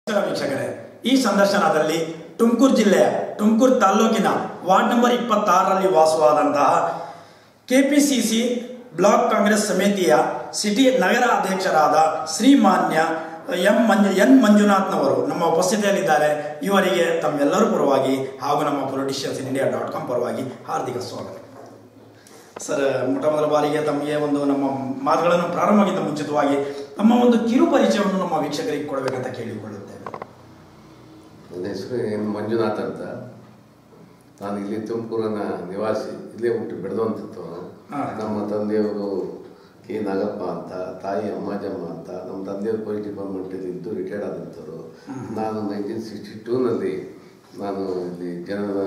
ನಮಸ್ಕಾರ ವೀಕ್ಷಕರೇ ಈ ಸಂದರ್ಶನದಲ್ಲಿ ತುಮಕೂರು ಜಿಲ್ಲೆಯ ತುಮಕೂರು ತಾಲ್ಲೂಕಿನ ವಾರ್ಡ್ ನಂಬರ್ ಇಪ್ಪತ್ತಾರರಲ್ಲಿ ವಾಸವಾದಂತಹ ಕೆಪಿಸಿಸಿ ಬ್ಲಾಕ್ ಕಾಂಗ್ರೆಸ್ ಸಮಿತಿಯ ಸಿಟಿ ನಗರ ಅಧ್ಯಕ್ಷರಾದ ಶ್ರೀಮಾನ್ಯ ಎಂ ಮಂಜು ಎನ್ ಮಂಜುನಾಥ್ನವರು ನಮ್ಮ ಉಪಸ್ಥಿತಿಯಲ್ಲಿದ್ದಾರೆ ಇವರಿಗೆ ತಮ್ಮೆಲ್ಲರ ಪರವಾಗಿ ಹಾಗೂ ನಮ್ಮ politicians in India dot com ಪರವಾಗಿ ಹಾರ್ದಿಕ ಸ್ವಾಗತ ಸರ್ ಮೊಟ್ಟ ಮೊದಲ ಬಾರಿಗೆ ತಮಗೆ ಒಂದು ನಮ್ಮ ಮಾತುಗಳನ್ನು ಪ್ರಾರಂಭಕ್ಕಿಂತ ಮುಂಚಿತವಾಗಿ ತಮ್ಮ ಒಂದು ಕಿರು ಪರಿಚಯವನ್ನು ನಮ್ಮ ವೀಕ್ಷಕರಿಗೆ ಕೊಡಬೇಕಂತ ಕೇಳಿಕೊಳ್ಳುತ್ತೇವೆ ನನ್ನ ಹೆಸರು ಎಂ ಮಂಜುನಾಥ್ ಅಂತ ನಾನು ಇಲ್ಲಿ ತುಮಕೂರಿನ ನಿವಾಸಿ ಇಲ್ಲೇ ಹುಟ್ಟಿ ಬೆಳೆದಂಥದ್ದು ಹಾ. ನಮ್ಮ ನಮ್ಮ ತಂದೆಯವರು ಕೆ ನಾಗಪ್ಪ ಅಂತ ತಾಯಿ ಅಮ್ಮಾಜಮ್ಮ ಅಂತ ನಮ್ಮ ತಂದೆಯವರು ಪೊಲೀಸ್ ಡಿಪಾರ್ಟ್ಮೆಂಟಲ್ಲಿ ಇದ್ದು ರಿಟೈರ್ಡ್ ಆದಂಥವ್ರು ನಾನು ನೈನ್ಟೀನ್ ಸಿಕ್ಸ್ಟಿ ಟೂನಲ್ಲಿ ನಾನು ಇಲ್ಲಿ ಜನರ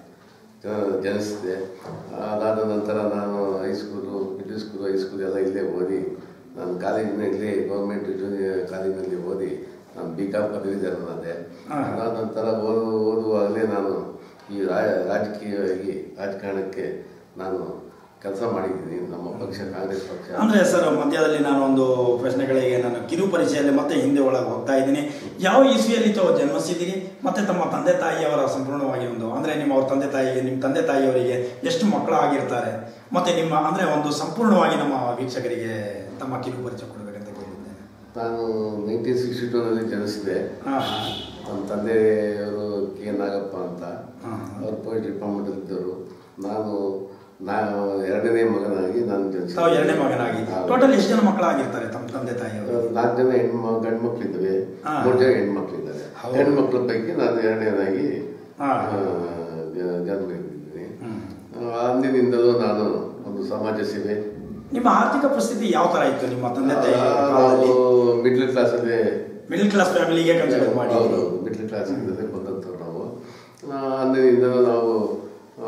ಜನ ಜನಿಸಿದೆ ಅದಾದ ನಂತರ ನಾನು ಹೈಸ್ಕೂಲು ಮಿಡ್ಲ್ ಸ್ಕೂಲು ಹೈಸ್ಕೂಲ್ ಎಲ್ಲ ಇಲ್ಲೇ ಓದಿ ನಾನು ಕಾಲೇಜಿನ ಇಲ್ಲೇ ಗೌರ್ಮೆಂಟ್ ಜೂನಿಯರ್ ಕಾಲೇಜಿನಲ್ಲಿ ಓದಿ ನಾನು ಬಿ ಕಾಮ್ ಪದವೀಧರನಾದೆ ಹಾ. ಅದಾದ ನಂತರ ಓದು ಓದುವಾಗಲೇ ನಾನು ಈ ರಾ- ರಾಜಕೀಯವಾಗಿ ರಾಜಕಾರಣಕ್ಕೆ ನಾನು ಕೆಲಸ ಮಾಡಿದ್ದೀನಿ ನಮ್ಮ ಪಕ್ಷ ಕಾಂಗ್ರೆಸ್ ಪಕ್ಷ ಅಂದ್ರೆ ಸರ್ ಮಧ್ಯದಲ್ಲಿ ನಾನು ಒಂದು ಪ್ರಶ್ನೆಗಳಿಗೆ ನಾನು ಕಿರು ಪರಿಚಯದಲ್ಲಿ ಮತ್ತೆ ಹಿಂದೆ ಒಳಗೆ ಹೋಗ್ತಾ ಇದ್ದೀನಿ ಯಾವ ಇಸ್ವಿಯಲ್ಲಿ ತಾವು ಜನ್ಮಿಸಿದ್ದೀರಿ ಮತ್ತೆ ತಮ್ಮ ತಂದೆ ತಾಯಿಯವರ ಸಂಪೂರ್ಣವಾಗಿ ಒಂದು ಅಂದ್ರೆ ನಿಮ್ಮ ಅವ್ರ ತಂದೆ ತಾಯಿಗೆ ನಿಮ್ಮ ತಂದೆ ತಾಯಿಯವರಿಗೆ ಎಷ್ಟು ಮಕ್ಕಳು ಆಗಿರ್ತಾರೆ ಮತ್ತೆ ನಿಮ್ಮ ಅಂದ್ರೆ ಒಂದು ಸಂಪೂರ್ಣವಾಗಿ ನಮ್ಮ ವೀಕ್ಷಕರಿಗೆ ತಮ್ಮ ಕಿರು ಪರಿಚಯ ಕೊಡಬೇಕಂತ ಕೇಳಿದ್ದೇನೆ ನಾನು ನೈನ್ಟೀನ್ ಸಿಕ್ಸ್ಟಿ ಟೂನಲ್ಲಿ ಜನಿಸಿದೆ ಹಾ ನಮ್ಮ ತಂದೆಯವರು ಕೆ ನಾಗಪ್ಪ ಅಂತ ಹಾ. ಅವ್ರು ಪೊಲೀಸ್ ಡಿಪಾರ್ಟ್ಮೆಂಟ್ ಇದ್ದರು ನಾನು ನಾನು ಎರಡನೇ ಮಗನಾಗಿ ನಾನು ಜನಿಸಿದೆ ತಾವು ಎರಡನೇ ಮಗನಾಗಿ ಹೌದು. ಟೋಟಲ್ ಎಷ್ಟು ಜನ ಮಕ್ಕಳಾಗಿರ್ತಾರೆ ತಮ್ಮ ತಂದೆ ತಾಯಿಯವರು ನಾಲ್ಕು ಜನ ಹೆಣ್ಣು ಗಂಡು ಮಕ್ಕಳಿದ್ದಾವೆ ಹಾ. ಮೂರು ಜನ ಹೆಣ್ಮಕ್ಳಿದ್ದಾರೆ ಹೌದು. ಹೆಣ್ಮಕ್ಳ ಪೈಕಿ ನಾನು ಎರಡನೇದಾಗಿ ಹಾ. ಆ, ಜ- ಜನ್ಮ ಇದ್ದೀನಿ ಹ್ಮ್. ಅಂದಿನಿಂದಲೂ ನಾನು ಒಂದು ಸಮಾಜ ಸೇವೆ ನಿಮ್ಮ ಆರ್ಥಿಕ ಪರಿಸ್ಥಿತಿ ಯಾವ ತರ ಇತ್ತು ನಿಮ್ಮ ತಂದೆ ತಾಯಿ ನಾವು ಮಿಡ್ಲ್ ಕ್ಲಾಸಲ್ಲಿ ಮಿಡಲ್ ಕ್ಲಾಸ್ ಫ್ಯಾಮಿಲಿಗೆ ಕನ್ಸಿಡರ್ ಮಾಡಿ ಹೌದು ಮಿಡ್ಲ್ ಕ್ಲಾಸ್ ಇಂದಲೇ ಬಂದಂಥವ್ರು ನಾವು ಆ, ಅಂದಿನಿಂದಲೂ ನಾವು ಆ,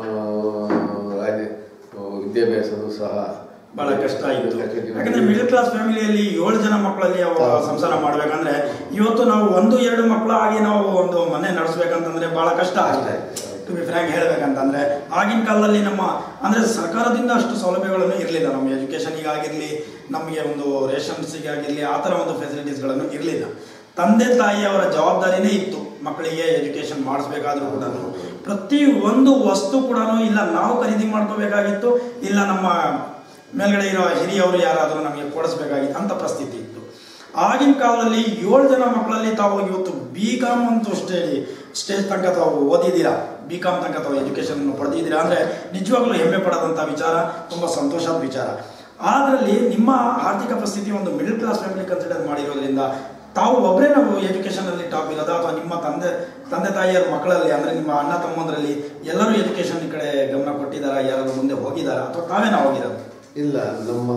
ರಾಜ- ವಿದ್ಯಾಭ್ಯಾಸನೂ ಸಹ ಬಹಳ ಕಷ್ಟ ಇತ್ತು ಯಾಕಂದ್ರೆ ಮಿಡಲ್ ಕ್ಲಾಸ್ ಫ್ಯಾಮಿಲಿಯಲ್ಲಿ ಏಳು ಜನ ಮಕ್ಕಳಲ್ಲಿ ಅವ ಸಂಸಾರ ಮಾಡ್ಬೇಕಂದ್ರೆ ಇವತ್ತು ನಾವು ಒಂದು ಎರಡು ಮಕ್ಕಳು ಆಗಿ ನಾವು ಒಂದು ಮನೆ ನಡೆಸ್ಬೇಕಂತಂದ್ರೆ ಬಹಳ ಕಷ್ಟ ಆಗಿದೆ ಟು ಬಿ ಫ್ರ್ಯಾಂಕ್ ಹೇಳ್ಬೇಕಂತಂದ್ರೆ ಆಗಿನ ಕಾಲದಲ್ಲಿ ನಮ್ಮ ಅಂದ್ರೆ ಸರ್ಕಾರದಿಂದ ಅಷ್ಟು ಸೌಲಭ್ಯಗಳನ್ನು ಇರಲಿಲ್ಲ ನಮ್ಮ ಎಜುಕೇಶನಿಗಾಗಿರ್ಲಿ ನಮಗೆ ಒಂದು ರೇಷನ್ಸಿಗಾಗಿರ್ಲಿ ಆ ಥರ ಒಂದು ಫೆಸಿಲಿಟೀಸ್ಗಳನ್ನು ಇರಲಿಲ್ಲ ತಂದೆ ತಾಯಿಯವರ ಜವಾಬ್ದಾರಿನೇ ಇತ್ತು ಮಕ್ಕಳಿಗೆ ಎಜುಕೇಶನ್ ಮಾಡಿಸ್ಬೇಕಾದ್ರೂ ಕೂಡ ಪ್ರತಿ ಒಂದು ವಸ್ತು ಕೂಡ ಇಲ್ಲ ನಾವು ಖರೀದಿ ಮಾಡ್ಕೋಬೇಕಾಗಿತ್ತು ಇಲ್ಲ ನಮ್ಮ ಮೇಲ್ಗಡೆ ಇರೋ ಹಿರಿಯವರು ಯಾರಾದರೂ ನಮಗೆ ಕೊಡಿಸ್ಬೇಕಾಗಿತ್ತು ಅಂತ ಪರಿಸ್ಥಿತಿ ಇತ್ತು ಆಗಿನ ಕಾಲದಲ್ಲಿ ಏಳು ಜನ ಮಕ್ಕಳಲ್ಲಿ ತಾವು ಇವತ್ತು ಬಿ ಕಾಮ್ ಅಂತ ಸ್ಟೇಜ್ ಸ್ಟೇಜ್ ತನಕ ತಾವು ಓದಿದ್ದೀರಾ ಬಿ ಕಾಮ್ ತನಕ ತಾವು ಎಜುಕೇಶನ್ ಪಡೆದಿದ್ದೀರಾ ಅಂದರೆ ನಿಜವಾಗ್ಲೂ ಹೆಮ್ಮೆ ಪಡೋದಂಥ ವಿಚಾರ ತುಂಬ ಸಂತೋಷದ ವಿಚಾರ ಅದರಲ್ಲಿ ನಿಮ್ಮ ಆರ್ಥಿಕ ಪರಿಸ್ಥಿತಿ ಒಂದು ಮಿಡಲ್ ಕ್ಲಾಸ್ ಫ್ಯಾಮಿಲಿ ಕನ್ಸಿಡರ್ ಮಾಡಿರೋದ್ರಿಂದ ತಾವು ಒಬ್ಬರೇ ನಾವು ಎಜುಕೇಷನಲ್ಲಿ ಟಾಪ್ ಇರೋದಾ ಅಥವಾ ನಿಮ್ಮ ತಂದೆ ತಂದೆ ತಾಯಿಯರ ಮಕ್ಕಳಲ್ಲಿ ಅಂದರೆ ನಿಮ್ಮ ಅಣ್ಣ ತಮ್ಮಂದರಲ್ಲಿ ಎಲ್ಲರೂ ಎಜುಕೇಷನ್ ಕಡೆ ಗಮನ ಕೊಟ್ಟಿದ್ದಾರಾ ಯಾರಾದ್ರೂ ಮುಂದೆ ಹೋಗಿದ್ದಾರಾ ಅಥವಾ ತಾವೇ ನಾವು ಹೋಗಿರೋದು ಇಲ್ಲ ನಮ್ಮ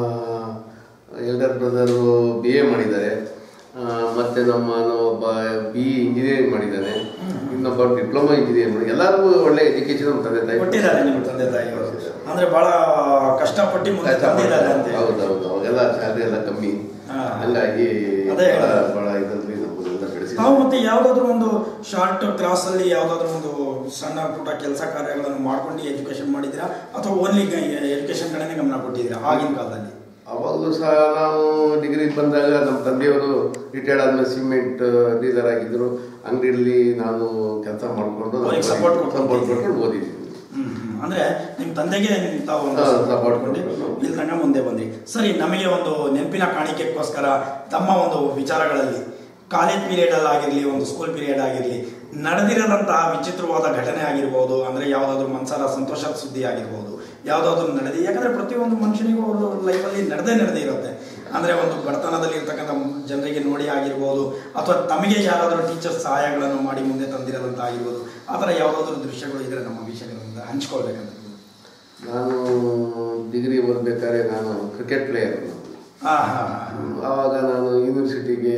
ಎಲ್ಡರ್ ಬ್ರದರು ಬಿ ಎ ಮಾಡಿದ್ದಾರೆ ಆ, ಮತ್ತೆ ನಮ್ಮ ಒಬ್ಬ ಬಿ ಇಂಜಿನಿಯರಿಂಗ್ ಮಾಡಿದ್ದಾನೆ ಇನ್ನೊಬ್ಬ ಡಿಪ್ಲೊಮಾ ಇಂಜಿನಿಯರಿಂಗ್ ಮಾಡಿ ಎಲ್ಲರಿಗೂ ಒಳ್ಳೆ ಎಜುಕೇಶನ್ ನಮ್ಮ ತಂದೆ ತಾಯಿ ಕೊಟ್ಟಿದ್ದಾರೆ ನಿಮ್ಮ ತಂದೆ ತಾಯಿಯವರು ಅಂದ್ರೆ ಬಹಳ ಕಷ್ಟಪಟ್ಟು ಮುಂದೆ ತಂದಿದ್ದಾರೆ ಅಂತ ಹೇಳಿ. ಹೌದು ಹೌದು ಅವಾಗೆಲ್ಲ ಸ್ಯಾಲ್ರಿ ಎಲ್ಲ ಕಮ್ಮಿ ಹಾ. ಹಂಗಾಗಿ ಅದೇ ಬಹಳ ಹೇಳೋದು. ಬಹಳ ಇದರಲ್ಲಿ ನಮ್ಮನ್ನೆಲ್ಲ ಬೆಳೆಸಿ ತಾವು ಮತ್ತೆ ಯಾವ್ದಾದ್ರು ಒಂದು ಶಾರ್ಟ್ ಕ್ಲಾಸ್ ಅಲ್ಲಿ ಯಾವ್ದಾದ್ರು ಒಂದು ಸಣ್ಣ ಪುಟ್ಟ ಕೆಲಸ ಕಾರ್ಯಗಳನ್ನು ಮಾಡ್ಕೊಂಡು ಎಜುಕೇಶನ್ ಮಾಡಿದ್ದೀರಾ ಅಥವಾ ಓನ್ಲಿ ಎಜುಕೇಶನ್ ಕಡೆನೇ ಗಮನ ಕೊಟ್ಟಿದ್ದೀರಾ ಆಗಿನ ಕಾಲದಲ್ಲಿ ಅವಾಗಲೂ ಸಹ ನಾವು ಡಿಗ್ರಿ ಬಂದಾಗ ನಮ್ಮ ತಂದೆಯವರು ರಿಟೈರ್ಡ್ ಆದ್ಮೇಲೆ ಸಿಮೆಂಟ್ ಡೀಲರ್ ಆಗಿದ್ರು ಅಂಗಡಿಯಲ್ಲಿ ನಾನು ಕೆಲಸ ಮಾಡಿಕೊಂಡು ಅವ್ರಿಗೆ support ಕೊಟ್ಕೊಂಡು ಸಪೋರ್ಟ್ ಕೊಟ್ಕೊಂಡು ಓದಿದ್ದೀನಿ ಹ್ಮ್, ಹ್ಮ್. ಅಂದ್ರೆ ನಿಮ್ ತಂದೆಗೆ ತಾವು ಒಂದು ಹಾ, support support ಕೊಟ್ಟು ಕೊಟ್ಟು. ಇಲ್ಲಿ ತನಕ ಮುಂದೆ ಬಂದ್ರಿ ಸರಿ ನಮಗೆ ಒಂದು ನೆನಪಿನ ಕಾಣಿಕೆಗೋಸ್ಕರ ತಮ್ಮ ಒಂದು ವಿಚಾರಗಳಲ್ಲಿ ಕಾಲೇಜ್ ಪೀರಿಯಡ್ ಅಲ್ಲಿ ಆಗಿರ್ಲಿ ಒಂದು ಸ್ಕೂಲ್ ಪೀರಿಯಡ್ ಆಗಿರ್ಲಿ ನಡೆದಿರದಂತಹ ವಿಚಿತ್ರವಾದ ಘಟನೆ ಆಗಿರ್ಬೋದು ಅಂದ್ರೆ ಯಾವ್ದಾದ್ರು ಮನ್ಸರ ಸಂತೋಷದ ಸುದ್ದಿ ಆಗಿರ್ಬೋದು ಯಾವ್ದಾದ್ರು ನಡೆದಿ ಯಾಕಂದ್ರೆ ಪ್ರತಿಯೊಂದು ಮನುಷ್ಯನಿಗೂ ಒಂದು ಲೈಫಲ್ಲಿ ನಡೆದೇ ನಡೆದೇ ಇರುತ್ತೆ ಅಂದ್ರೆ ಒಂದು ಬಡತನದಲ್ಲಿ ಇರ್ತಕ್ಕಂಥ ಜನರಿಗೆ ನೋಡಿ ಆಗಿರ್ಬೋದು ಅಥವಾ ತಮಗೆ ಯಾರಾದರೂ ಟೀಚರ್ಸ್ ಸಹಾಯಗಳನ್ನು ಮಾಡಿ ಮುಂದೆ ತಂದಿರೋದಂತ ಆಗಿರ್ಬೋದು ಆ ಥರ ಯಾವುದಾದ್ರೂ ದೃಶ್ಯಗಳು ಇದ್ರೆ ನಮ್ಮ ವೀಕ್ಷಕರಿಂದ ಹಂಚ್ಕೊಳ್ಬೇಕಂತ ನಾನು ಡಿಗ್ರಿ ಓದಬೇಕಾದ್ರೆ ನಾನು ಕ್ರಿಕೆಟ್ ಪ್ಲೇಯರ್ ಹಾ ಹಾ ಆವಾಗ ನಾನು ಯೂನಿವರ್ಸಿಟಿಗೆ